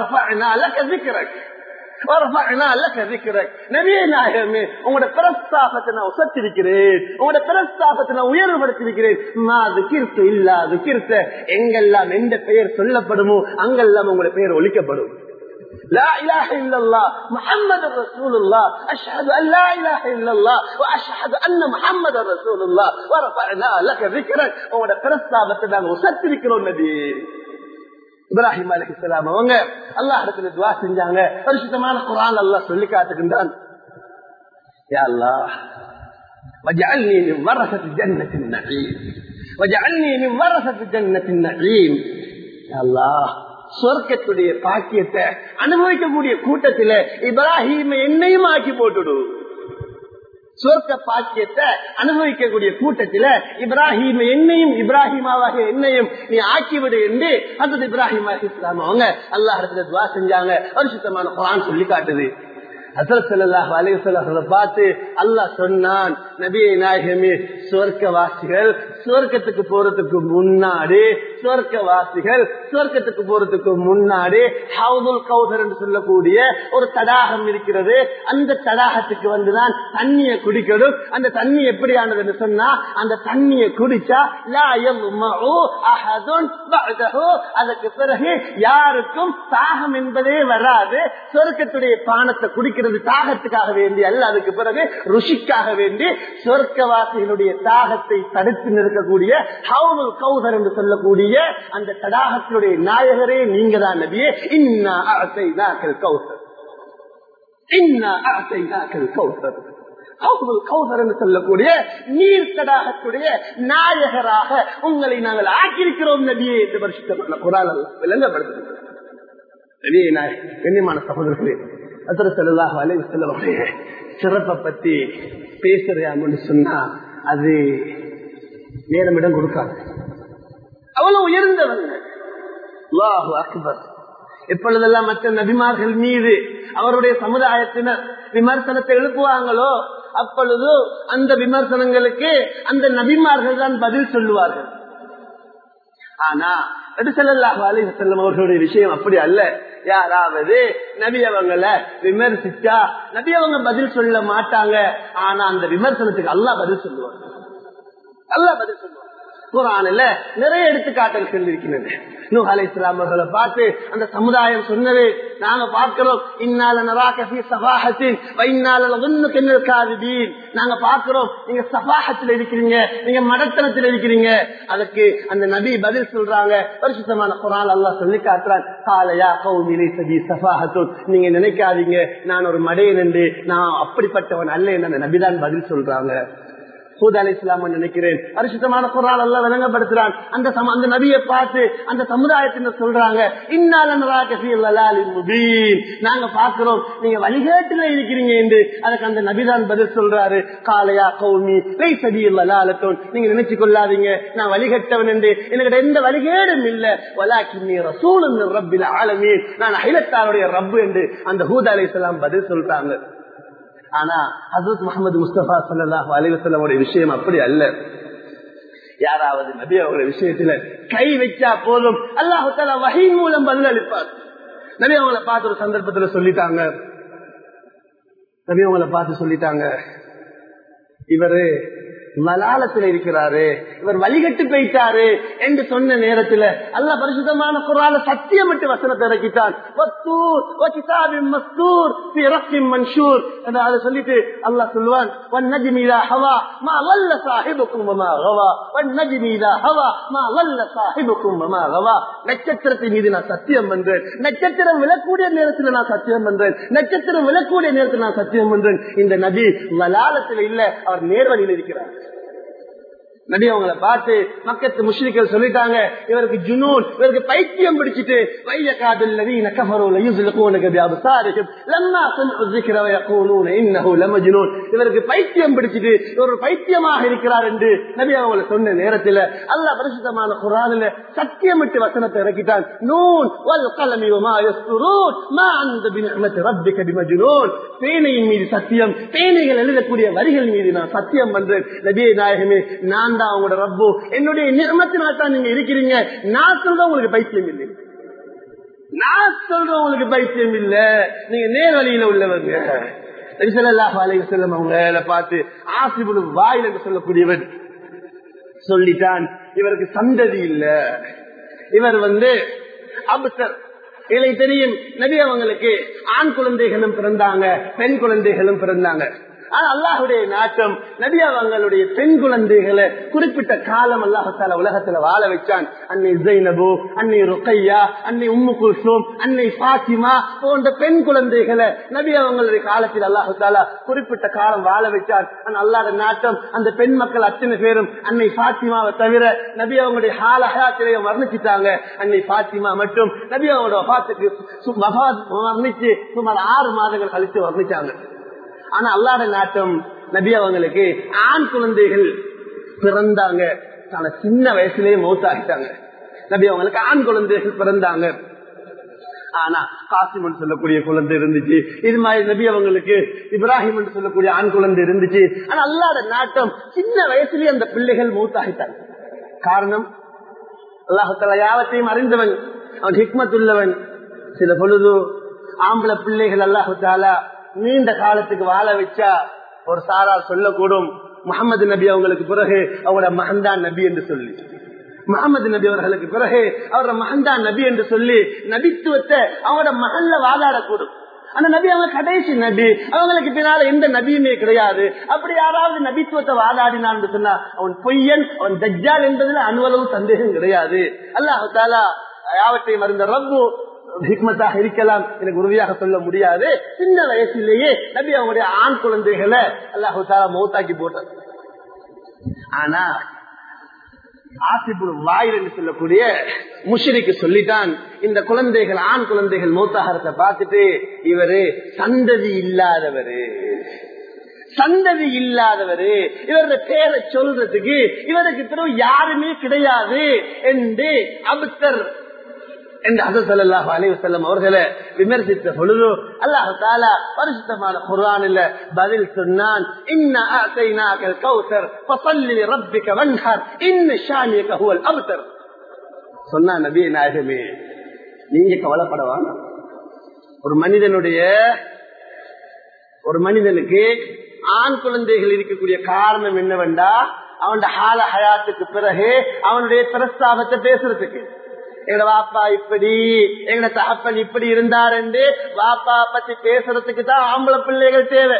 நாயகமே உங்களோட பிரஸ்தாபத்தை நான் உசத்திருக்கிறேன் உங்களோட பிரஸ்தாபத்தை நான் உயர்வுபடுத்திருக்கிறேன் இல்லாது கிருத்த எங்கெல்லாம் எந்த பெயர் சொல்லப்படுமோ அங்கெல்லாம் உங்களோட பெயர் ஒழிக்கப்படும் لا إله إلا الله محمد رسول الله أشهد أن لا إله إلا الله وأشهد أن محمد رسول الله ورفعنا لك ذكرك உங்களோட பிரஸ்தாபத்தை நாங்கள் உசத்திருக்கிறோம் நபி இப்ராஹிம் அலி இஸ்லாம் அவங்க அல்லாஹ் இடத்துல துவா செஞ்சாங்க பரிசுத்தமான குரான் அல்லாஹ் சொல்லி காட்டுகின்றான் யா அல்லாஹ் وجعلني من ورثة جنة النعيم وجعلني من ورثة جنة النعيم يا الله சொர்க்கத்துடைய பாக்கியத்தை அனுபவிக்கக்கூடிய கூட்டத்தில இப்ராஹிம் என்னையும் ஆக்கி போட்டுடு சொர்க்க பாக்கியத்தை அனுபவிக்கக்கூடிய கூட்டத்தில இப்ராஹிம் என்னையும் இப்ராஹிமாவாக என்னையும் நீ ஆக்கிவிடு என்று அந்த இப்ராஹிம் இஸ்லாம் அவங்க அல்லாஹ் இடத்துல துவா செஞ்சாங்க பரிசுத்தமான குரான் சொல்லி காட்டுது ஹசரத் சல்லாஹ் அலிவசல்ல பார்த்து அல்லாஹ் சொன்னான் நபியை நாயகமே சுவர்க்கவாசிகள் சுவர்க்கத்துக்கு போறதுக்கு முன்னாடி சுவர்க்கவாசிகள் சுவர்க்கத்துக்கு போறதுக்கு முன்னாடி ஹவுதுல் கௌதர் என்று சொல்லக்கூடிய ஒரு தடாகம் இருக்கிறது அந்த தடாகத்துக்கு வந்துதான் தண்ணியை குடிக்கணும் அந்த தண்ணி எப்படியானதுன்னு சொன்னா அந்த தண்ணியை குடிச்சா அதுக்கு பிறகு யாருக்கும் தாகம் என்பதே வராது சொர்க்கத்துடைய பானத்தை குடிக்கிறது தாகத்துக்காக வேண்டி அல்ல அதுக்கு பிறகு ருஷிக்காக வேண்டி சொர்க்கவாசிகளுடைய தாகத்தை தடுத்து நிற்கக்கூடிய ஹவுல் கௌதர் என்று சொல்லக்கூடிய அந்த தடாகத்தினுடைய நாயகரே நீங்க தான் நபியே இன்னா அசை நாக்கள் கௌசர் இன்னா அசை நாக்கள் கௌசர் சொல்லக்கூடிய நீர் தடாகத்துடைய நாயகராக உங்களை நாங்கள் ஆக்கியிருக்கிறோம் நபியே என்று வருஷத்தமான குரால் விளங்கப்படுத்துகிறோம் நபியே நாயகர் கண்ணியமான சகோதரர்களே அசர செல்லாஹ் அலை செல்லவடைய சிறப்பை பத்தி பேசுறியாமன்னு சொன்னா அது நேரமிடம் கொடுக்காது அவ்வளவு உயர்ந்தவங்க அல்லாஹு அக்பர் எப்பொழுதெல்லாம் மற்ற நபிமார்கள் மீது அவருடைய சமுதாயத்தினர் விமர்சனத்தை எழுப்புவாங்களோ அப்பொழுது அந்த விமர்சனங்களுக்கு அந்த நபிமார்கள் தான் பதில் சொல்லுவார்கள் ஆனா நடுசல்லாஹு அலைஹி செல்லம் அவர்களுடைய விஷயம் அப்படி அல்ல யாராவது நபி அவங்களை விமர்சிச்சா நபி அவங்க பதில் சொல்ல மாட்டாங்க ஆனா அந்த விமர்சனத்துக்கு அல்லாஹ் பதில் சொல்லுவாங்க அல்லாஹ் பதில் சொல்லுவாங்க குரானில் நிறைய எடுத்துக்காட்டல்கள் இருக்கின்றன நூ அலை இஸ்லாமர்களை பார்த்து அந்த சமுதாயம் சொன்னது நாங்க பார்க்கிறோம் இன்னால நராகி சபாகத்தின் வைநாள காதுபீன் நாங்க பார்க்கிறோம் நீங்க சபாகத்தில் இருக்கிறீங்க நீங்க மடத்தனத்தில் இருக்கிறீங்க அதுக்கு அந்த நபி பதில் சொல்றாங்க பரிசுத்தமான குரான் அல்லாஹ் சொல்லி காட்டுறான் காலையா கௌமிலை சதி சபாகத்தும் நீங்க நினைக்காதீங்க நான் ஒரு மடையன் என்று நான் அப்படிப்பட்டவன் அல்ல என்று அந்த நபிதான் பதில் சொல்றாங்க சூத் அலி இஸ்லாம் நினைக்கிறேன் பரிசுத்தமான குரால் எல்லாம் விளங்கப்படுத்துறான் அந்த அந்த நபியை பார்த்து அந்த சமுதாயத்தினர் சொல்றாங்க நாங்க பாக்குறோம் நீங்க வழிகேட்டுல இருக்கிறீங்க என்று அதுக்கு அந்த நபிதான் பதில் சொல்றாரு காலையா கௌமி லை சதி இல்லாலத்தோன் நீங்க நினைச்சு கொள்ளாதீங்க நான் வழிகட்டவன் என்று எனக்கு எந்த வழிகேடும் இல்ல வலாக்கி ரசூலும் ரப்பில் ஆலமீ நான் அகிலத்தாருடைய ரப்பு என்று அந்த ஹூத் அலி இஸ்லாம் பதில் சொல்றாங்க ஆனா ஹசரத் முகமது முஸ்தபா சல்லாஹ் அலிவசல்லமுடைய விஷயம் அப்படி அல்ல யாராவது நபி அவங்களுடைய விஷயத்துல கை வச்சா போதும் அல்லாஹு தாலா வகை மூலம் பதில் அளிப்பார் நபி அவங்கள பார்த்து ஒரு சந்தர்ப்பத்துல சொல்லிட்டாங்க நபி அவங்கள பார்த்து சொல்லிட்டாங்க இவரு மலாலத்தில் இருக்கிறாரு இவர் வழிகட்டு போயிட்டாரு என்று சொன்ன நேரத்தில் அல்ல பரிசுத்தமான குரால சத்தியம் விட்டு வசனத்தை இறக்கிட்டான் அதை சொல்லிட்டு அல்லாஹ் சொல்லுவான் நட்சத்திரத்தின் மீது நான் சத்தியம் பண்றேன் நட்சத்திரம் விழக்கூடிய நேரத்தில் நான் சத்தியம் பண்றேன் நட்சத்திரம் விழக்கூடிய நேரத்தில் நான் சத்தியம் பண்றேன் இந்த நபி மலாலத்தில் இல்ல அவர் நேர்வழியில் இருக்கிறார் நபி அவங்கள பார்த்து மக்கத்து முஸ்லிக்கள் சொல்லிட்டாங்க இவருக்கு ஜுனூன் இவருக்கு பைத்தியம் பிடிச்சிட்டு வைய காதல் நவீன கஃபரோல யூசுலுக்கு வியாபசாரிக்கும் லம்மா ذكر ويقولون انه لمجنون இவருக்கு பைத்தியம் பிடிச்சிட்டு இவர் பைத்தியமாக இருக்கிறார் என்று நபி அவங்கள சொன்ன நேரத்தில் அல்லாஹ் பரிசுத்தமான குர்ஆனில் சத்தியமிட்டு வசனத்தை இறக்கிட்டான் நூன் வல் கலமி வமா யஸ்துரூன் மா அந்த பினிஅமத்தி ரப்பிக பிமஜ்னூன் பேனையின் மீது சத்தியம் பேனைகள் எழுதக்கூடிய வரிகள் மீது நான் சத்தியம் பண்றேன் நபியே நாயகமே நான் தான் உங்களோட ரப்பு என்னுடைய நிர்மத்தினால் தான் நீங்க இருக்கிறீங்க நான் சொல்றேன் உங்களுக்கு பைத்தியம் இல்லை நான் சொல்றேன் உங்களுக்கு பைத்தியம் இல்ல நீங்க நேர் வழியில உள்ளவங்க செல்லம் அவங்கள பார்த்து ஆசிபுடு வாயில் என்று சொல்லக்கூடியவர் சொல்லிட்டான் இவருக்கு சந்ததி இல்ல இவர் வந்து அபுசர் இதை தெரியும் நபி அவங்களுக்கு ஆண் குழந்தைகளும் பிறந்தாங்க பெண் குழந்தைகளும் பிறந்தாங்க ஆனா அல்லாஹுடைய நாட்டம் நபி அவங்களுடைய பெண் குழந்தைகளை குறிப்பிட்ட காலம் அல்லாஹால உலகத்துல வாழ வச்சான் அன்னை ஜெய்னபு அன்னை ருக்கையா அன்னை உம்மு குல்சோம் அன்னை பாத்திமா போன்ற பெண் குழந்தைகளை நபி அவங்களுடைய காலத்தில் அல்லாஹால குறிப்பிட்ட காலம் வாழ வச்சான் ஆனா அல்லாத நாட்டம் அந்த பெண் மக்கள் அத்தனை பேரும் அன்னை பாத்திமாவை தவிர நபி அவங்களுடைய ஹால ஹயாத்திரையும் வர்ணிச்சுட்டாங்க அன்னை பாத்திமா மட்டும் நபி அவங்களோட வபாத்துக்கு சு- வபாத் வர்ணிச்சு சுமார் ஆறு மாதங்கள் கழித்து வர்ணிச்சாங்க ஆனா அல்லாட நாட்டம் நபி அவங்களுக்கு ஆண் குழந்தைகள் பிறந்தாங்க ஆனா சின்ன வயசுலயே மௌத்தாகிட்டாங்க நபி அவங்களுக்கு ஆண் குழந்தைகள் பிறந்தாங்க ஆனா காசிம் சொல்லக்கூடிய குழந்தை இருந்துச்சு இது மாதிரி நபி அவங்களுக்கு இப்ராஹிம் என்று சொல்லக்கூடிய ஆண் குழந்தை இருந்துச்சு ஆனா அல்லாட நாட்டம் சின்ன வயசுலயே அந்த பிள்ளைகள் மூத்தாகிட்டாங்க காரணம் அல்லாஹால யாவத்தையும் அறிந்தவன் அவன் ஹிக்மத் உள்ளவன் சில பொழுது ஆம்பளை பிள்ளைகள் அல்லாஹால நீண்ட காலத்துக்கு வாழ வச்சா ஒரு சாரார் சொல்லக்கூடும் முகமது நபி அவங்களுக்கு பிறகு அவங்களோட மகன்தான் நபி என்று சொல்லி முகமது நபி அவர்களுக்கு பிறகு அவரோட மகன்தான் நபி என்று சொல்லி நபித்துவத்தை அவங்களோட மகன்ல வாதாடக்கூடும் ஆனா நபி அவங்க கடைசி நபி அவங்களுக்கு பின்னால எந்த நபியுமே கிடையாது அப்படி யாராவது நபித்துவத்தை வாதாடினான் சொன்னா அவன் பொய்யன் அவன் தஜ்ஜால் என்பதுல அணுவளவு சந்தேகம் கிடையாது அல்லாஹு தாலா யாவற்றையும் அறிந்த ரப்பு ஹிக்மத்தாக இருக்கலாம் எனக்கு உறுதியாக சொல்ல முடியாது சின்ன வயசுலேயே நபி அவங்களுடைய ஆண் குழந்தைகளை அல்லாஹு தாலா மௌத்தாக்கி போட்டார் ஆனா ஆசிபுல் வாயில் என்று சொல்லக்கூடிய முஷரிக்கு சொல்லிட்டான் இந்த குழந்தைகள் ஆண் குழந்தைகள் மூத்தாகரத்தை பார்த்துட்டு இவரு சந்ததி இல்லாதவரு சந்ததி இல்லாதவரு இவருடைய பேரை சொல்றதுக்கு இவருக்கு பிறகு யாருமே கிடையாது என்று அபுத்தர் என்று அசல்லாஹு அலிவசல்லம் அவர்களை விமர்சித்த பொழுது அல்லாஹு தாலா பரிசுத்தமான குர்ஆனில் பதில் சொன்னான் இன்ன ஆத்தைனாக்கல் கௌசர் ஃபஸல்லி ரப்பிக வன்ஹர் இன்ன ஷானியக ஹுவல் அப்தர் சொன்னா நபி நாயகமே நீங்க கவலைப்படவா ஒரு மனிதனுடைய ஒரு மனிதனுக்கு ஆண் குழந்தைகள் இருக்கக்கூடிய காரணம் என்னவென்றா அவன் ஹால ஹயாத்துக்கு பிறகு அவனுடைய பிரஸ்தாபத்தை பேசுறதுக்கு எங்க வாப்பா இப்படி எங்க தகப்பன் இப்படி இருந்தார் என்று வாப்பா பத்தி பேசுறதுக்கு தான் ஆம்பளை பிள்ளைகள் தேவை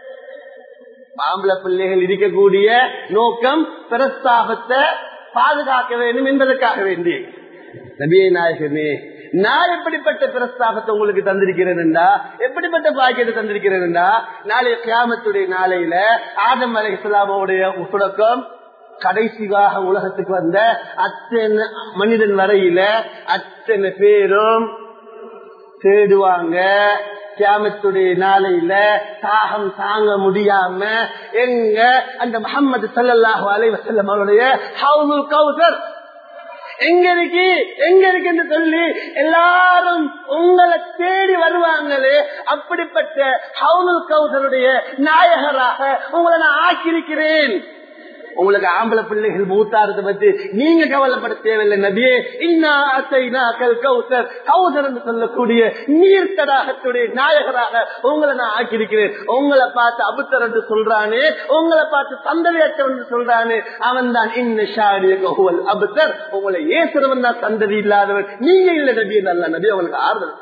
ஆம்பளை பிள்ளைகள் இருக்கக்கூடிய நோக்கம் பிரஸ்தாபத்தை பாதுகாக்க வேண்டும் என்பதற்காக வேண்டி நபியை நாயகமே நான் எப்படிப்பட்ட பிரஸ்தாபத்தை உங்களுக்கு தந்திருக்கிறேன்டா எப்படிப்பட்ட பாக்கியத்தை தந்திருக்கிறேன்டா நாளைய கியாமத்துடைய நாளையில ஆதம் அலை இஸ்லாமோடைய தொடக்கம் கடைசியாக உலகத்துக்கு வந்த அத்தனை மனிதன் வரையில அத்தனை பேரும் தேடுவாங்க கியாமத்துடைய நாளையில தாகம் தாங்க முடியாம எங்க அந்த முகமது சல்லாஹு அலைவசல்லம் அவருடைய ஹவுல் கௌசர் எங்க இருக்கு எங்க இருக்கு என்று சொல்லி எல்லாரும் உங்களை தேடி வருவாங்களே அப்படிப்பட்ட ஹவுல் கௌசருடைய நாயகராக உங்களை நான் ஆக்கியிருக்கிறேன் உங்களுக்கு ஆம்பளை பிள்ளைகள் மூத்தாரத்தை பத்தி நீங்க கவலைப்பட தேவையில்லை நபியே இன்னாசைனாக்கல் கௌசர் கௌசர் என்று சொல்லக்கூடிய நீர்த்தடாகத்துடைய நாயகராக உங்களை நான் ஆக்கியிருக்கிறேன் உங்களை பார்த்து அபுத்தர் என்று சொல்றானே உங்களை பார்த்து சந்ததியற்றவன் என்று சொல்றானே அவன் தான் இன்ன அபுத்தர் உங்களை ஏசுறவன் தான் சந்ததி இல்லாதவன் நீங்க இல்ல நபி நல்ல நபி அவங்களுக்கு ஆறுதல்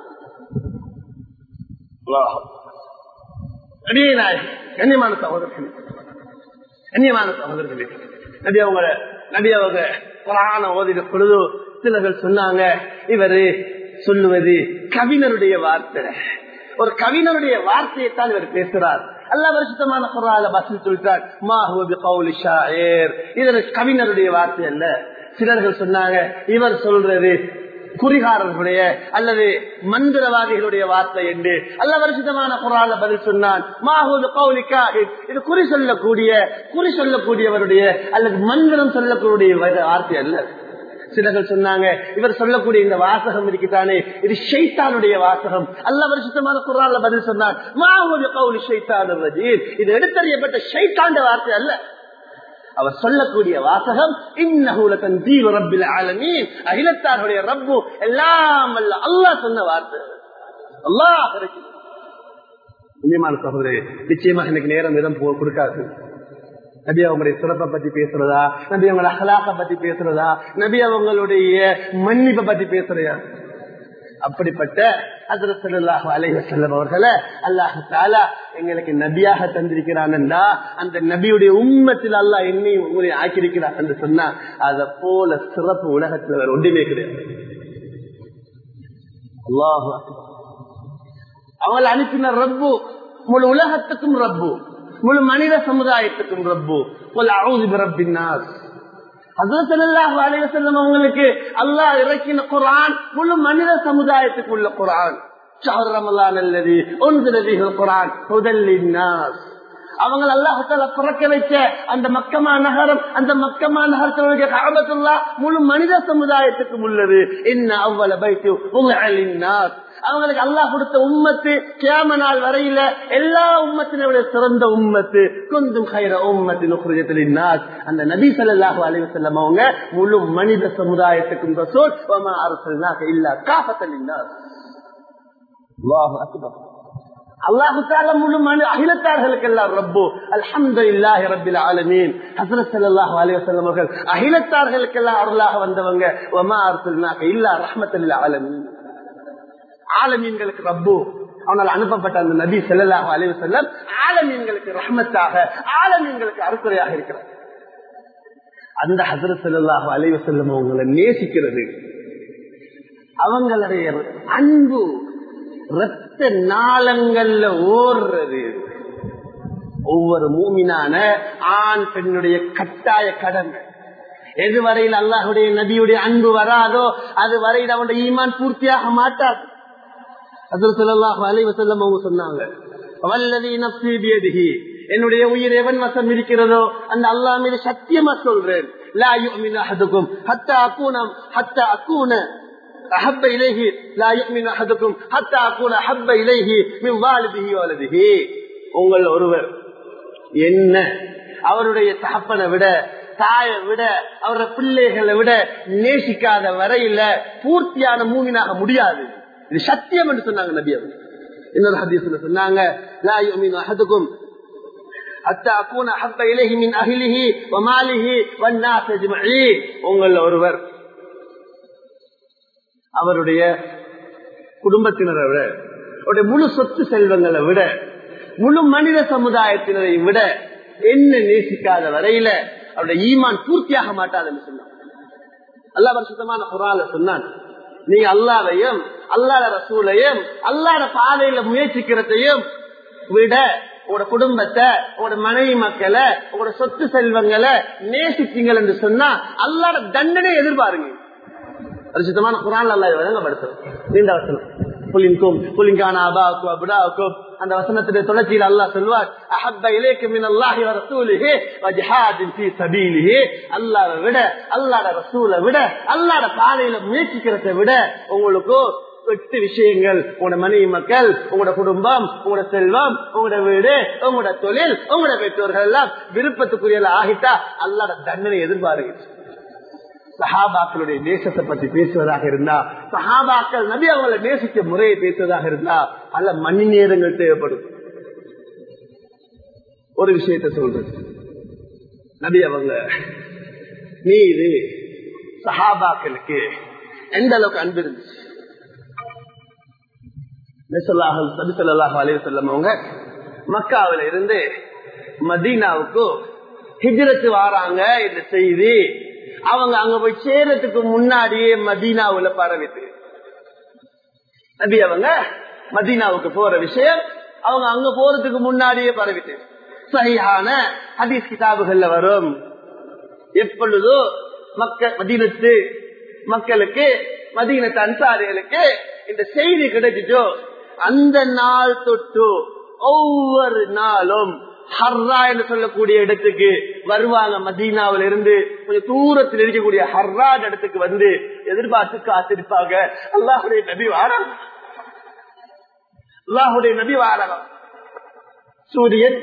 நபியே நாயகி கண்ணியமான சகோதரர்கள் கண்ணியமான சகோதரர்களே நபி அவங்க நபி அவங்க குரான ஓதின பொழுது சிலர்கள் சொன்னாங்க இவரு சொல்லுவது கவிஞருடைய வார்த்தை ஒரு கவிஞருடைய வார்த்தையை தான் இவர் பேசுறார் அல்ல வருஷத்தமான குரால பஸ்ஸில் சொல்லிட்டார் மாஹூபி கவுலி ஷாயர் இது கவிஞருடைய வார்த்தை அல்ல சிலர்கள் சொன்னாங்க இவர் சொல்றது குறிகாரர்களுடைய அல்லது மந்திரவாதிகளுடைய வார்த்தை என்று அல்ல வருஷமான குரால பதில் சொன்னான் மாஹூது கௌலிக்காக இது குறி சொல்லக்கூடிய குறி சொல்லக்கூடியவருடைய அல்லது மந்திரம் சொல்லக்கூடிய வார்த்தை அல்ல சிலர்கள் சொன்னாங்க இவர் சொல்லக்கூடிய இந்த வாசகம் இருக்குதானே இது ஷைத்தானுடைய வாசகம் அல்ல வருஷமான குரால பதில் சொன்னான் மாஹூது கௌலி ஷைத்தான் இது எடுத்தறியப்பட்ட ஷைத்தாண்ட வார்த்தை அல்ல அவர் சொல்லக்கூடிய வாசகம் இன்னகூலத்தன் தீவ ரப்பில் ஆலமீன் அகிலத்தாருடைய ரப்பு எல்லாம் அல்ல அல்லாஹ் சொன்ன வார்த்தை அல்லாஹ் நிச்சயமான சகோதரே நிச்சயமாக எனக்கு நேரம் இடம் கொடுக்காது நபி அவங்களுடைய சிறப்பை பத்தி பேசுறதா நபி அவங்களோட அகலாக்க பத்தி பேசுறதா நபி அவங்களுடைய மன்னிப்பை பத்தி பேசுறதா அப்படிப்பட்ட அதிரசல்லாஹு அலைவசல்லம் அவர்களை அல்லாஹு தாலா எங்களுக்கு நபியாக தந்திருக்கிறான்டா அந்த நபியுடைய உண்மத்தில் அல்லாஹ் என்னையும் உங்களை ஆக்கியிருக்கிறார் என்று சொன்னா அத போல சிறப்பு உலகத்தில் வேற ஒன்றுமே கிடையாது அல்லாஹு அவங்களை அனுப்பின ரப்பு முழு உலகத்துக்கும் ரப்பு முழு மனித சமுதாயத்துக்கும் ரப்பு ரப்பினார் அவங்களுக்கு அல்லாஹ் இறக்கின குரான் முழு மனித சமுதாயத்துக்கு உள்ள குரான் குரான் அவங்க அல்லாஹால பிறக்க வைச்ச அந்த மக்கமா நகரம் அந்த மக்கமா நகரத்தினுடைய காபத்துல்லா முழு மனித சமுதாயத்துக்கும் உள்ளது என்ன அவ்வளவு பைத்து உங்க அவங்களுக்கு அல்லாஹ் கொடுத்த உம்மத்து கேம நாள் வரையில எல்லா உம்மத்தினுடைய சிறந்த உம்மத்து கொஞ்சம் கைர உம்மத்தின் அந்த நபி சல்லாஹூ அலி வல்லம் அவங்க முழு மனித சமுதாயத்துக்கும் ரசோல் இல்ல காப்பத்தல் அல்லாஹு முழு மனு அகிலத்தார்களுக்கு எல்லாம் ரப்பு அல்ஹம்து இல்லாஹி ரபில் ஆலமீன் ஹசரத் ஸல்லல்லாஹு அலைஹி வஸல்லம் அவர்கள் அகிலத்தார்களுக்கு எல்லாம் அருளாக வந்தவங்க வமா அர்சல்னாக இல்லா ரஹ்மத்துல் ஆலமீன் ஆலமீன்களுக்கு ரப்பு அவனால் அனுப்பப்பட்ட அந்த நபி ஸல்லல்லாஹு அலைஹி வஸல்லம் ஆலமீன்களுக்கு ரஹ்மத்தாக ஆலமீன்களுக்கு அருக்குறையாக இருக்கிறார் அந்த ஹசரத் ஸல்லல்லாஹு அலைஹி வஸல்லம் அவங்களை நேசிக்கிறது அவங்களுடைய அன்பு ரத்த நாளங்கள்ல ஓடுறது ஒவ்வொரு மூமினான ஆண் பெண்ணுடைய கட்டாய கடமை எது வரையில் அல்லாஹுடைய நபியுடைய அன்பு வராதோ அது வரையில் அவனுடைய ஈமான் பூர்த்தியாக மாட்டாது அதில் சொல்லலாம் அலைவசல்லம் அவங்க சொன்னாங்க வல்லதி நப்சி பியதிஹி என்னுடைய உயிர் எவன் வசம் இருக்கிறதோ அந்த அல்லா மீது சத்தியமா சொல்றேன் லா யுமின் அஹதுக்கும் ஹத்தா அக்கூனம் ஹத்தா அக்கூன أحب إليه لا يؤمن أحدكم حتى أكون أحب إليه من والده وولده உங்கள் ஒருவர் என்ன அவருடைய தகப்பனை விட தாயை விட அவருடைய பிள்ளைகளை விட நேசிக்காத வரையில பூர்த்தியான மூமினாக முடியாது இது சத்தியம் என்று சொன்னாங்க நபி அவர் இன்னொரு ஹதீஸ்ல சொன்னாங்க லா யுமின் அஹதுக்கும் حتى أكون أحب إليه من أهله وماله والناس أجمعين உங்கள் ஒருவர் அவருடைய குடும்பத்தினரை விட அவருடைய முழு சொத்து செல்வங்களை விட முழு மனித சமுதாயத்தினரை விட என்ன நேசிக்காத வரையில அவருடைய ஈமான் பூர்த்தியாக மாட்டாதுன்னு சொன்னான் அல்லா சுத்தமான குரால சொன்னான் நீங்க அல்லாவையும் அல்லாத ரசூலையும் அல்லாத பாதையில முயற்சிக்கிறதையும் விட உங்களோட குடும்பத்தை உங்களோட மனைவி மக்களை உங்களோட சொத்து செல்வங்களை நேசித்தீங்கள் என்று சொன்னா அல்லாத தண்டனை எதிர்பாருங்க பரிசுத்தமான குரான் அல்லா வழங்கப்படுத்தும் நீண்ட வசனம் புலிங்கும் புலிங்கான அபாவுக்கும் அபுடாவுக்கும் அந்த வசனத்துடைய தொடர்ச்சியில் அல்லாஹ் சொல்வார் அஹப்ப இலேக்கு மின் அல்லாஹி ரசூலிஹி வஜிஹாதின் ஃபீ சபீலிஹி அல்லாஹ்வை விட அல்லாஹ்ட ரசூலை விட அல்லாஹ்ட பாதையில முயற்சிக்கிறதை விட உங்களுக்கு எட்டு விஷயங்கள் உங்களோட மனைவி மக்கள் உங்களோட குடும்பம் உங்களோட செல்வம் உங்களோட வீடு உங்களோட தொழில் உங்களோட பெற்றோர்கள் எல்லாம் விருப்பத்துக்குரிய ஆகிட்டா அல்லாட தண்டனை எதிர்பாருங்க சஹாபாக்களுடைய நேசத்தை பத்தி பேசுவதாக இருந்தா சஹாபாக்கள் நபி அவங்களை நேசிக்க முறையை பேசுவதாக இருந்தா பல மணி நேரங்கள் தேவைப்படும் ஒரு விஷயத்த சொல்றது நபி அவங்க மீது சஹாபாக்களுக்கு எந்த அளவுக்கு அன்பு இருந்துச்சு அவங்க மக்காவில இருந்து மதீனாவுக்கு ஹிஜரத்து வாராங்க இந்த செய்தி அவங்க அங்க போய் சேரத்துக்கு முன்னாடியே மதீனாவுல பரவிட்டு நபி அவங்க மதீனாவுக்கு போற விஷயம் அவங்க அங்க போறதுக்கு முன்னாடியே பரவிட்டு சரியான ஹதீஸ் கிதாபுகள்ல வரும் எப்பொழுதோ மக்கள் மதீனத்து மக்களுக்கு மதீனத்து அன்சாரிகளுக்கு இந்த செய்தி கிடைச்சிட்டோ அந்த நாள் தொட்டு ஒவ்வொரு நாளும் ஹர்ரா என்று சொல்லக்கூடிய இடத்துக்கு வருவாங்க மதீனாவில இருந்து கொஞ்சம் தூரத்தில் இருக்கக்கூடிய ஹர்ரா இடத்துக்கு வந்து எதிர்பார்த்து காத்திருப்பாங்க அல்லாஹுடைய நபி வாரம் அல்லாஹுடைய நபி வாரம் சூரியன்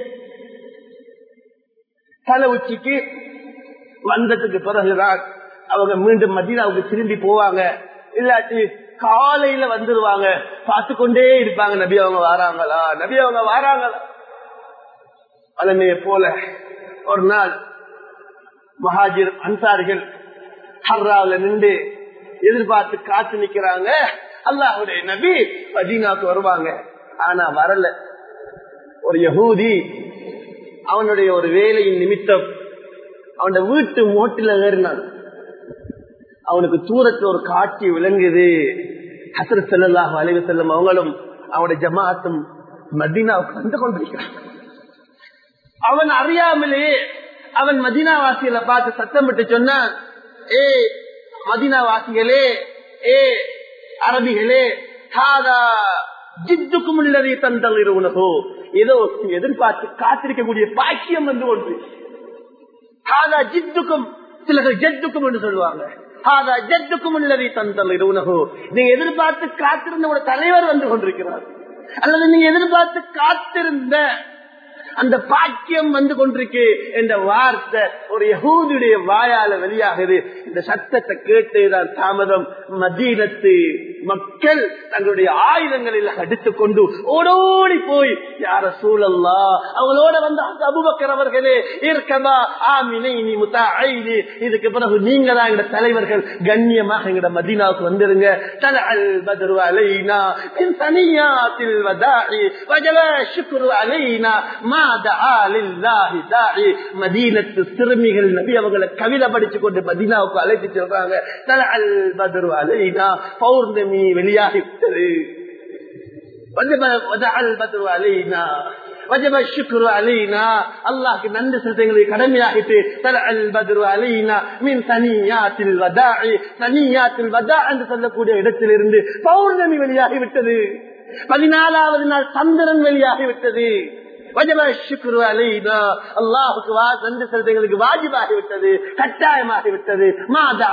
தலை உச்சிக்கு வந்ததுக்கு பிறகுதான் அவங்க மீண்டும் மதீனாவுக்கு திரும்பி போவாங்க இல்லாட்டி காலையில வந்துருவாங்க பார்த்து கொண்டே இருப்பாங்க நபி அவங்க வாராங்களா நபி அவங்க வாராங்களா வளமைய போல ஒரு நாள் மகாஜிர் அன்சாரிகள் ஹர்ராவில் நின்று எதிர்பார்த்து காத்து நிக்கிறாங்க அல்லாஹுடைய நபி மதீனாவுக்கு வருவாங்க ஆனா வரல ஒரு யகூதி அவனுடைய ஒரு வேலையின் நிமித்தம் அவனோட வீட்டு மோட்டில ஏறினான் அவனுக்கு தூரத்துல ஒரு காட்சி விளங்குது ஹசரத் செல்லல்லாஹ் அலைவு செல்லும் அவங்களும் அவனுடைய ஜமாத்தும் மதீனாவுக்கு வந்து கொண்டிருக்கிறான் அவன் அறியாமலே அவன் மதீனாவாசிகளை பார்த்து சத்தமிட்டு சொன்னான் ஏ மதீனாவாசிகளே ஏ அரபிகளே தாதா ஜித்துக்கும் உள்ளதை தந்தல் உணவோ ஏதோ எதிர்பார்த்து காத்திருக்கக்கூடிய பாக்கியம் வந்து ஒன்று தாதா ஜித்துக்கும் சிலர்கள் ஜெத்துக்கும் என்று சொல்லுவாங்க தாதா ஜெத்துக்கும் உள்ளதை தந்தல் உணவோ நீங்க எதிர்பார்த்து காத்திருந்த ஒரு தலைவர் வந்து கொண்டிருக்கிறார் அல்லது நீங்க எதிர்பார்த்து காத்திருந்த அந்த பாக்கியம் வந்து கொண்டிருக்கு என்ற வார்த்தை ஒரு யகூதியுடைய வாயால வெளியாகுது இந்த சத்தத்தை கேட்டுதான் தாமதம் மதீனத்து மக்கள் தங்களுடைய ஆயுதங்களில் அடித்துக் கொண்டு ஓடோடி போய் யார சூழல்லா அவங்களோட வந்து அபுபக்கர் அவர்களே இருக்கமா ஆமினை நீ முத்தா ஐனி இதுக்கு பிறகு நீங்க தான் எங்க தலைவர்கள் கண்ணியமாக எங்க மதீனாவுக்கு வந்துருங்க தல அல் பத்ரு அலைனா மின் தனியாத்தில் வதாஇ வஜல ஷுக்ரு அலைனா மா தஆ லில்லாஹி தாஇ மதீனத்து சிறுமிகள் நபி அவங்களை கவிதை படிச்சு கொண்டு மதீனாவுக்கு அழைத்து செல்றாங்க தல அல் பத்ரு அலைனா பௌர்ணமி வெளியாகி விட்டது அல்லாஹ்க்கு நன்றி செலுத்தங்களை கடமையாகிட்டு தல அல் பத்ரு அலைனா மின் தனியாத்தில் வதாஇ தனியாத்தில் வதா என்று சொல்லக்கூடிய இடத்திலிருந்து பௌர்ணமி வெளியாகி விட்டது பதினாலாவது நாள் சந்திரன் வெளியாகி விட்டது அல்லாஹுக்கு நன்றி செலுத்தங்களுக்கு வாஜிபாகிவிட்டது கட்டாயமாகிவிட்டது மாதா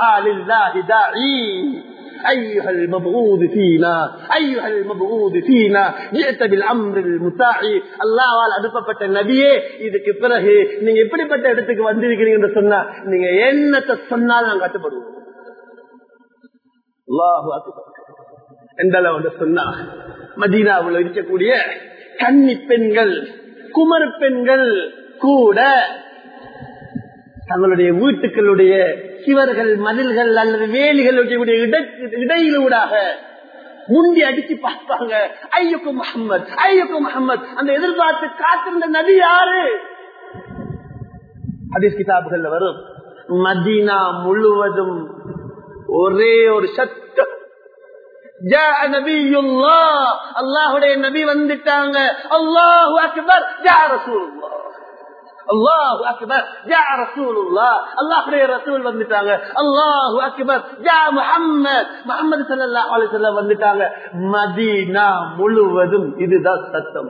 أيها المبغوض فينا أيها المبغوض فينا جئت بالأمر المطاع الله அனுப்பப்பட்ட நபியே இதுக்கு பிறகு நீங்க எப்படிப்பட்ட இடத்துக்கு வந்திருக்கிறீங்க சொன்னா நீங்க என்னத்தை சொன்னாலும் நாங்க கட்டுப்படுவோம் அல்லாஹு அக்பர் எந்த அளவு சொன்னா மதீனாவில் இருக்கக்கூடிய கன்னி பெண்கள் குமர் பெண்கள் கூட தங்களுடைய வீட்டுக்களுடைய சிவர்கள் மதில்கள் அல்லது வேலிகளுடைய இடையிலூடாக முண்டி அடிச்சு பார்ப்பாங்க ஐயக்கும் முகமது ஐயக்கும் முகமது அந்த எதிர்பார்த்து காத்திருந்த நதி யாரு ஹதீஸ் கிதாபுகள்ல வரும் மதீனா முழுவதும் ஒரே ஒரு சத்தம் அல்லாஹுடைய நபி வந்துட்டாங்க அல்லாஹு அக்பர் ஜா ரசூலுல்லாஹ் அல்லாஹு அக்பர் ஜா ரசூலுல்லாஹ் அல்லாஹ்வுடைய ரசூல் வந்துட்டாங்க அல்லாஹு அக்பர் ஜா முஹம்மத் முஹம்மது ஸல்லல்லாஹு அலைஹி வஸல்லம் வந்துட்டாங்க மதீனா முழுவதும் இதுதான் சத்தம்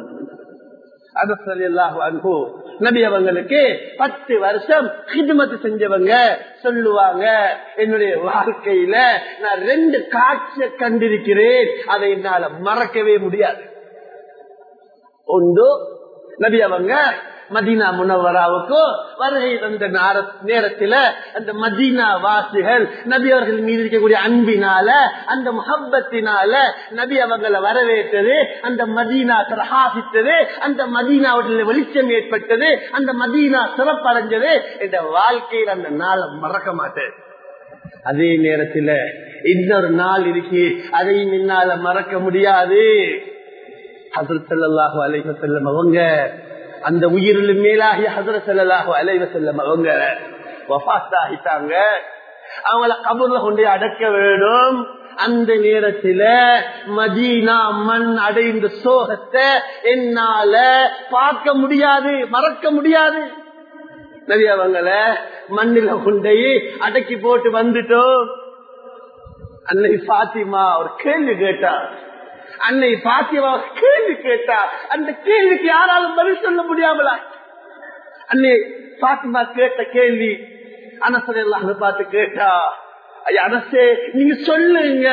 நபி அவங்களுக்கு பத்து வருஷம் ஹிதுமத்து செஞ்சவங்க சொல்லுவாங்க என்னுடைய வாழ்க்கையில நான் ரெண்டு காட்சியை கண்டிருக்கிறேன் அதை என்னால மறக்கவே முடியாது ஒன்று நபி அவங்க மதீனா முனவராவுக்கு வருகை வந்த நேரத்தில் அந்த மதீனா வாசிகள் நபி அவர்கள் மீது இருக்கக்கூடிய அன்பினால அந்த முகப்பத்தினால நபி அவங்களை வரவேற்றது அந்த மதீனா பிரகாசித்தது அந்த மதீனாவுடைய வெளிச்சம் ஏற்பட்டது அந்த மதீனா சிறப்படைஞ்சது என்ற வாழ்க்கையில் அந்த நாளை மறக்க மாட்டேன் அதே நேரத்தில் இன்னொரு நாள் இருக்கு அதையும் என்னால மறக்க முடியாது ஹசரத் சல்லாஹூ அலைஹ செல்லம் அவங்க அந்த உயிரிலும் மேலாகிய ஹசரத் சல்லாஹூ அலைஹ செல்லம் அவங்க வபாத்தாகிட்டாங்க அவங்கள கபூர்ல கொண்டு அடக்க வேணும் அந்த நேரத்துல மதீனா மண் அடைந்த சோகத்தை என்னால பார்க்க முடியாது மறக்க முடியாது நவி அவங்கள மண்ணில கொண்டை அடக்கி போட்டு வந்துட்டோம் அன்னை பாத்திமா ஒரு கேள்வி கேட்டா அன்னை பாத்தியமா கேள்வி கேட்டா அந்த கேள்விக்கு யாராலும் பதில் சொல்ல முடியாமலா அன்னை பாத்திமா கேட்ட கேள்வி அனசர் எல்லாம் பார்த்து கேட்டா ஐயா அரசே நீங்க சொல்லுங்க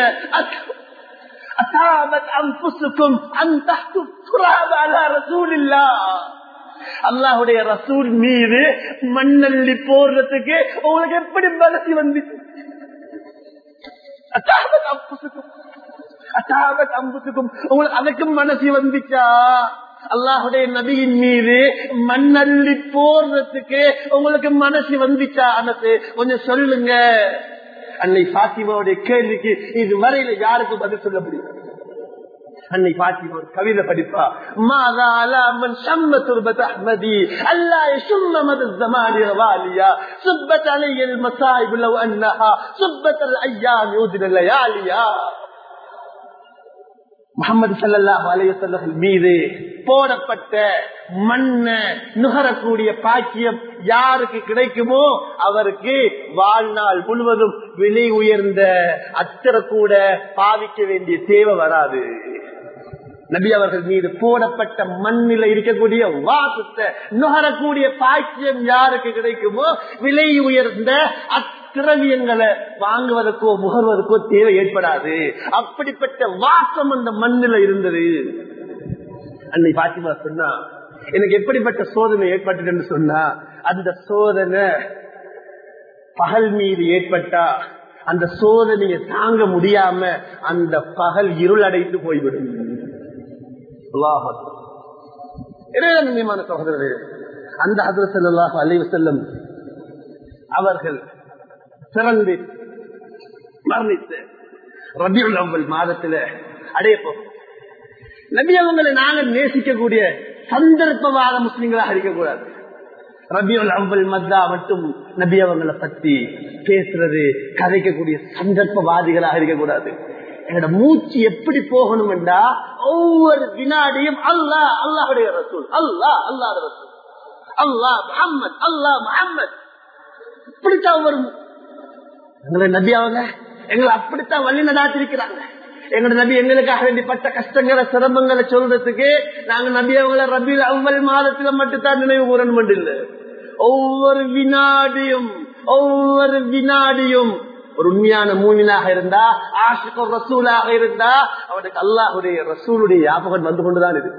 அசாபத் அம்புசுக்கும் அந்த ரசூலில்லா அல்லாஹுடைய ரசூல் மீது மண்ணள்ளி போடுறதுக்கு உங்களுக்கு எப்படி மனசு வந்துச்சு அசாபத் அம்புசுக்கும் அசாபத் அம்புசுக்கும் உங்களுக்கு அதுக்கும் மனசு வந்துச்சா அல்லாஹுடைய நபியின் மீது மண்ணள்ளி போடுறதுக்கு உங்களுக்கு மனசு வந்துச்சா அனசு கொஞ்சம் சொல்லுங்க அன்னை பாத்திமாவுடைய கேள்விக்கு இதுவரையில யாருக்கு பதில் சொல்ல முடியும் அன்னை பாத்திமா ஒரு கவிதை படிப்பா மாதா அலாமன் ஷம்ம துர்பத் அஹ்மதி அல்லா யஷும்ம மத الزمان غواليا صبت علي المصائب لو انها صبت الايام يودن اللياليا முகமது சல்லாஹ் அலையசல்ல மீது போடப்பட்ட மண்ண நுகரக்கூடிய பாக்கியம் யாருக்கு கிடைக்குமோ அவருக்கு வாழ்நாள் முழுவதும் விலை உயர்ந்த அச்சர கூட பாவிக்க வேண்டிய தேவை வராது நபி அவர்கள் மீது போடப்பட்ட மண்ணில இருக்கக்கூடிய வாசத்தை நுகரக்கூடிய பாக்கியம் யாருக்கு கிடைக்குமோ விலை உயர்ந்த திரவியங்களை வாங்குவதற்கோ முகர்வதற்கோ தேவை ஏற்படாது அப்படிப்பட்ட வாசம் அந்த மண்ணில இருந்தது அன்னை பாத்திமா சொன்னா எனக்கு எப்படிப்பட்ட சோதனை ஏற்பட்டது சொன்னா அந்த சோதனை பகல் மீது ஏற்பட்டா அந்த சோதனையை தாங்க முடியாம அந்த பகல் இருள் அடைத்து போய்விடும் இறைவன்யமான சகோதரர்களே அந்த ஹதரத் ஸல்லல்லாஹு அலைஹி வஸல்லம் அவர்கள் பிறந்து மரணித்து ரபியுல் அவ்வல் மாதத்துல அடையப்போம் நபி அவங்களை நாங்கள் நேசிக்கக்கூடிய சந்தர்ப்பவாத முஸ்லிம்களாக இருக்கக்கூடாது ரபியுல் அவ்வல் மத்தா மட்டும் நபி அவங்களை பத்தி பேசுறது கதைக்கக்கூடிய சந்தர்ப்பவாதிகளாக இருக்கக்கூடாது எங்களோட மூச்சு எப்படி போகணும் என்றா ஒவ்வொரு வினாடியும் அல்லா அல்லாஹுடைய ரசூல் அல்லா அல்லாஹ் ரசூல் அல்லாஹ் முகம்மது அல்லாஹ் முகம்மது இப்படித்தான் வரும் எங்களை நபி அவங்க எங்களை அப்படித்தான் வழி நடாத்திருக்கிறாங்க எங்களோட நபி எங்களுக்காக வேண்டிப்பட்ட கஷ்டங்களை சிரமங்களை சொல்றதுக்கு நாங்க நபி அவங்கள ரபியில் அவ்வளவு மாதத்துல மட்டும்தான் நினைவு கூறணும் இல்லை ஒவ்வொரு வினாடியும் ஒவ்வொரு வினாடியும் ஒரு உண்மையான மூமினாக இருந்தா ஆஷிக்க ரசூலாக இருந்தா அவனுக்கு அல்லாஹுடைய ரசூலுடைய ஞாபகம் வந்து கொண்டுதான் இருக்கு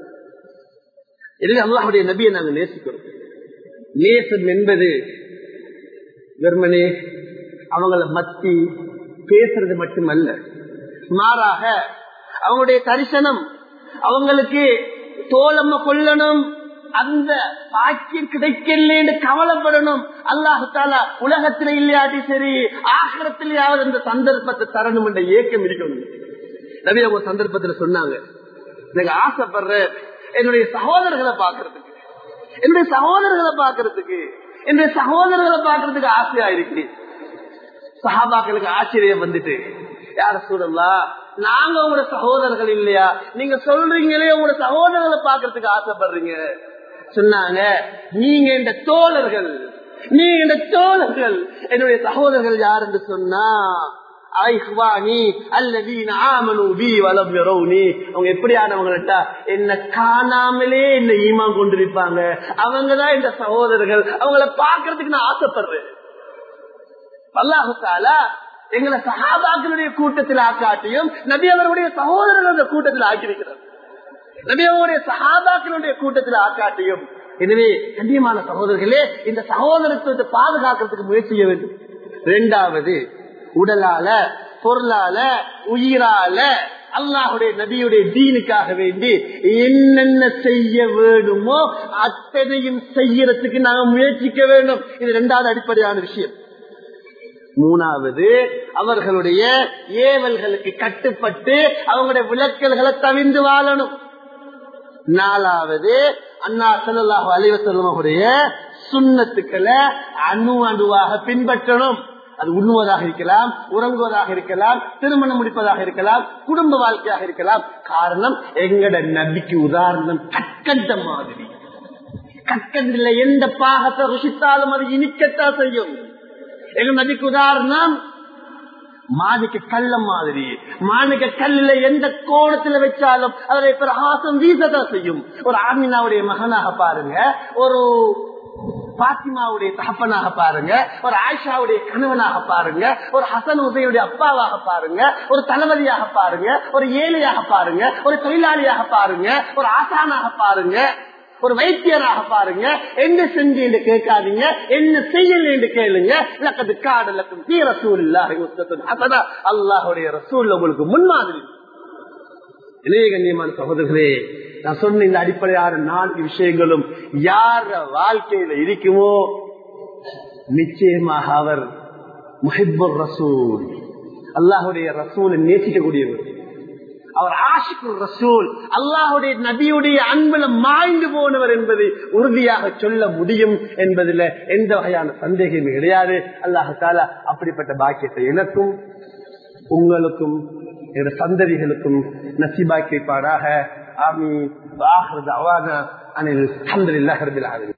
எனவே அல்லாஹுடைய நபியை நாங்கள் நேசிக்கிறோம் நேசம் என்பது வெறுமனே அவங்கள மத்தி பேசுறது மட்டுமல்ல மாறாக அவங்களுடைய தரிசனம் அவங்களுக்கு தோழம்ம கொள்ளணும் அந்த பாக்கியம் கிடைக்கலன்னு கவலைப்படணும் அல்லாஹு தாலா உலகத்துல இல்லையாட்டி சரி ஆசிரத்திலேயாவது அந்த சந்தர்ப்பத்தை தரணும் என்ற ஏக்கம் இருக்கணும் நபி அவங்க சந்தர்ப்பத்துல சொன்னாங்க எனக்கு ஆசைப்படுறேன் என்னுடைய சகோதரர்களை பாக்குறதுக்கு என்னுடைய சகோதரர்களை பாக்குறதுக்கு என்னுடைய சகோதரர்களை பாக்குறதுக்கு ஆசையா இருக்கு சஹாபாக்களுக்கு ஆச்சரியம் வந்துட்டு யார சூழல்லா நாங்க உங்களோட சகோதரர்கள் இல்லையா நீங்க சொல்றீங்களே உங்களோட சகோதரர்களை பாக்குறதுக்கு ஆசைப்படுறீங்க சொன்னாங்க நீங்க இந்த தோழர்கள் நீங்க இந்த தோழர்கள் என்னுடைய சகோதரர்கள் யார் என்று சொன்னா அவங்க எப்படியானவங்கள்ட்ட என்ன காணாமலே என்ன ஈமா கொண்டிருப்பாங்க அவங்கதான் இந்த சகோதரர்கள் அவங்கள பாக்குறதுக்கு நான் ஆசைப்படுறேன் அல்லாஹாலா எங்களை சகாபாக்களுடைய கூட்டத்தில் ஆக்காட்டியும் நபி அவருடைய சகோதரர்கள் அந்த கூட்டத்தில் ஆக்கியிருக்கிறார் நபி அவருடைய சகாபாக்களுடைய கூட்டத்தில் ஆக்காட்டியும் எனவே கண்ணியமான சகோதரர்களே இந்த சகோதரத்துவத்தை பாதுகாக்கிறதுக்கு முயற்சி செய்ய வேண்டும் இரண்டாவது உடலால பொருளால உயிரால அல்லாஹுடைய நபியுடைய தீனுக்காக வேண்டி என்னென்ன செய்ய வேண்டுமோ அத்தனையும் செய்யறதுக்கு நாங்க முயற்சிக்க வேண்டும் இது இரண்டாவது அடிப்படையான விஷயம் மூணாவது அவர்களுடைய ஏவல்களுக்கு கட்டுப்பட்டு அவங்களுடைய விளக்கல்களை தவிர்ந்து வாழணும் நாலாவது அண்ணா சல்லாஹு அலிவசல்லமுடைய சுண்ணத்துக்களை அணு அணுவாக பின்பற்றணும் அது உண்ணுவதாக இருக்கலாம் உறங்குவதாக இருக்கலாம் திருமணம் முடிப்பதாக இருக்கலாம் குடும்ப வாழ்க்கையாக இருக்கலாம் காரணம் எங்கட நபிக்கு உதாரணம் கற்கண்ட மாதிரி கற்கண்டில் எந்த பாகத்தை ருசித்தாலும் அது இனிக்கத்தான் செய்யும் எங்க நபிக்கு உதாரணம் மாணிக்க கல்ல மாதிரி மாணிக்க கல்ல எந்த கோணத்துல வச்சாலும் அதனை பிரகாசம் வீசதான் செய்யும் ஒரு ஆமினாவுடைய மகனாக பாருங்க ஒரு பாத்திமாவுடைய தகப்பனாக பாருங்க ஒரு ஆயிஷாவுடைய கணவனாக பாருங்க ஒரு ஹசன் உதயுடைய அப்பாவாக பாருங்க ஒரு தளபதியாக பாருங்க ஒரு ஏழையாக பாருங்க ஒரு தொழிலாளியாக பாருங்க ஒரு ஆசானாக பாருங்க ஒரு வைத்தியராக பாருங்க என்ன செஞ்சு என்று கேட்காதீங்க என்ன செய்யல என்று கேளுங்க லக்கது காடலக்கும் தீ ரசூல் இல்லாத அல்லாஹுடைய ரசூல் உங்களுக்கு முன்மாதிரி இளைய கண்ணியமான சகோதரர்களே நான் சொன்ன இந்த அடிப்படையான நான்கு விஷயங்களும் யார வாழ்க்கையில இருக்குமோ நிச்சயமாக அவர் முஹிப்புர் ரசூல் அல்லாஹுடைய ரசூலை நேசிக்கக்கூடியவர் அவர் ஆஷிக்கு ரசூல் அல்லாஹுடைய நபியுடைய அன்புல மாய்ந்து போனவர் என்பதை உறுதியாக சொல்ல முடியும் என்பதில் எந்த வகையான சந்தேகமும் கிடையாது அல்லாஹு தாலா அப்படிப்பட்ட பாக்கியத்தை எனக்கும் உங்களுக்கும் என்னோட சந்ததிகளுக்கும் நசிபாக்கி பாடாக ஆமி அனில் அஹமதுல்லாஹ் ரபில் ஆலமீன்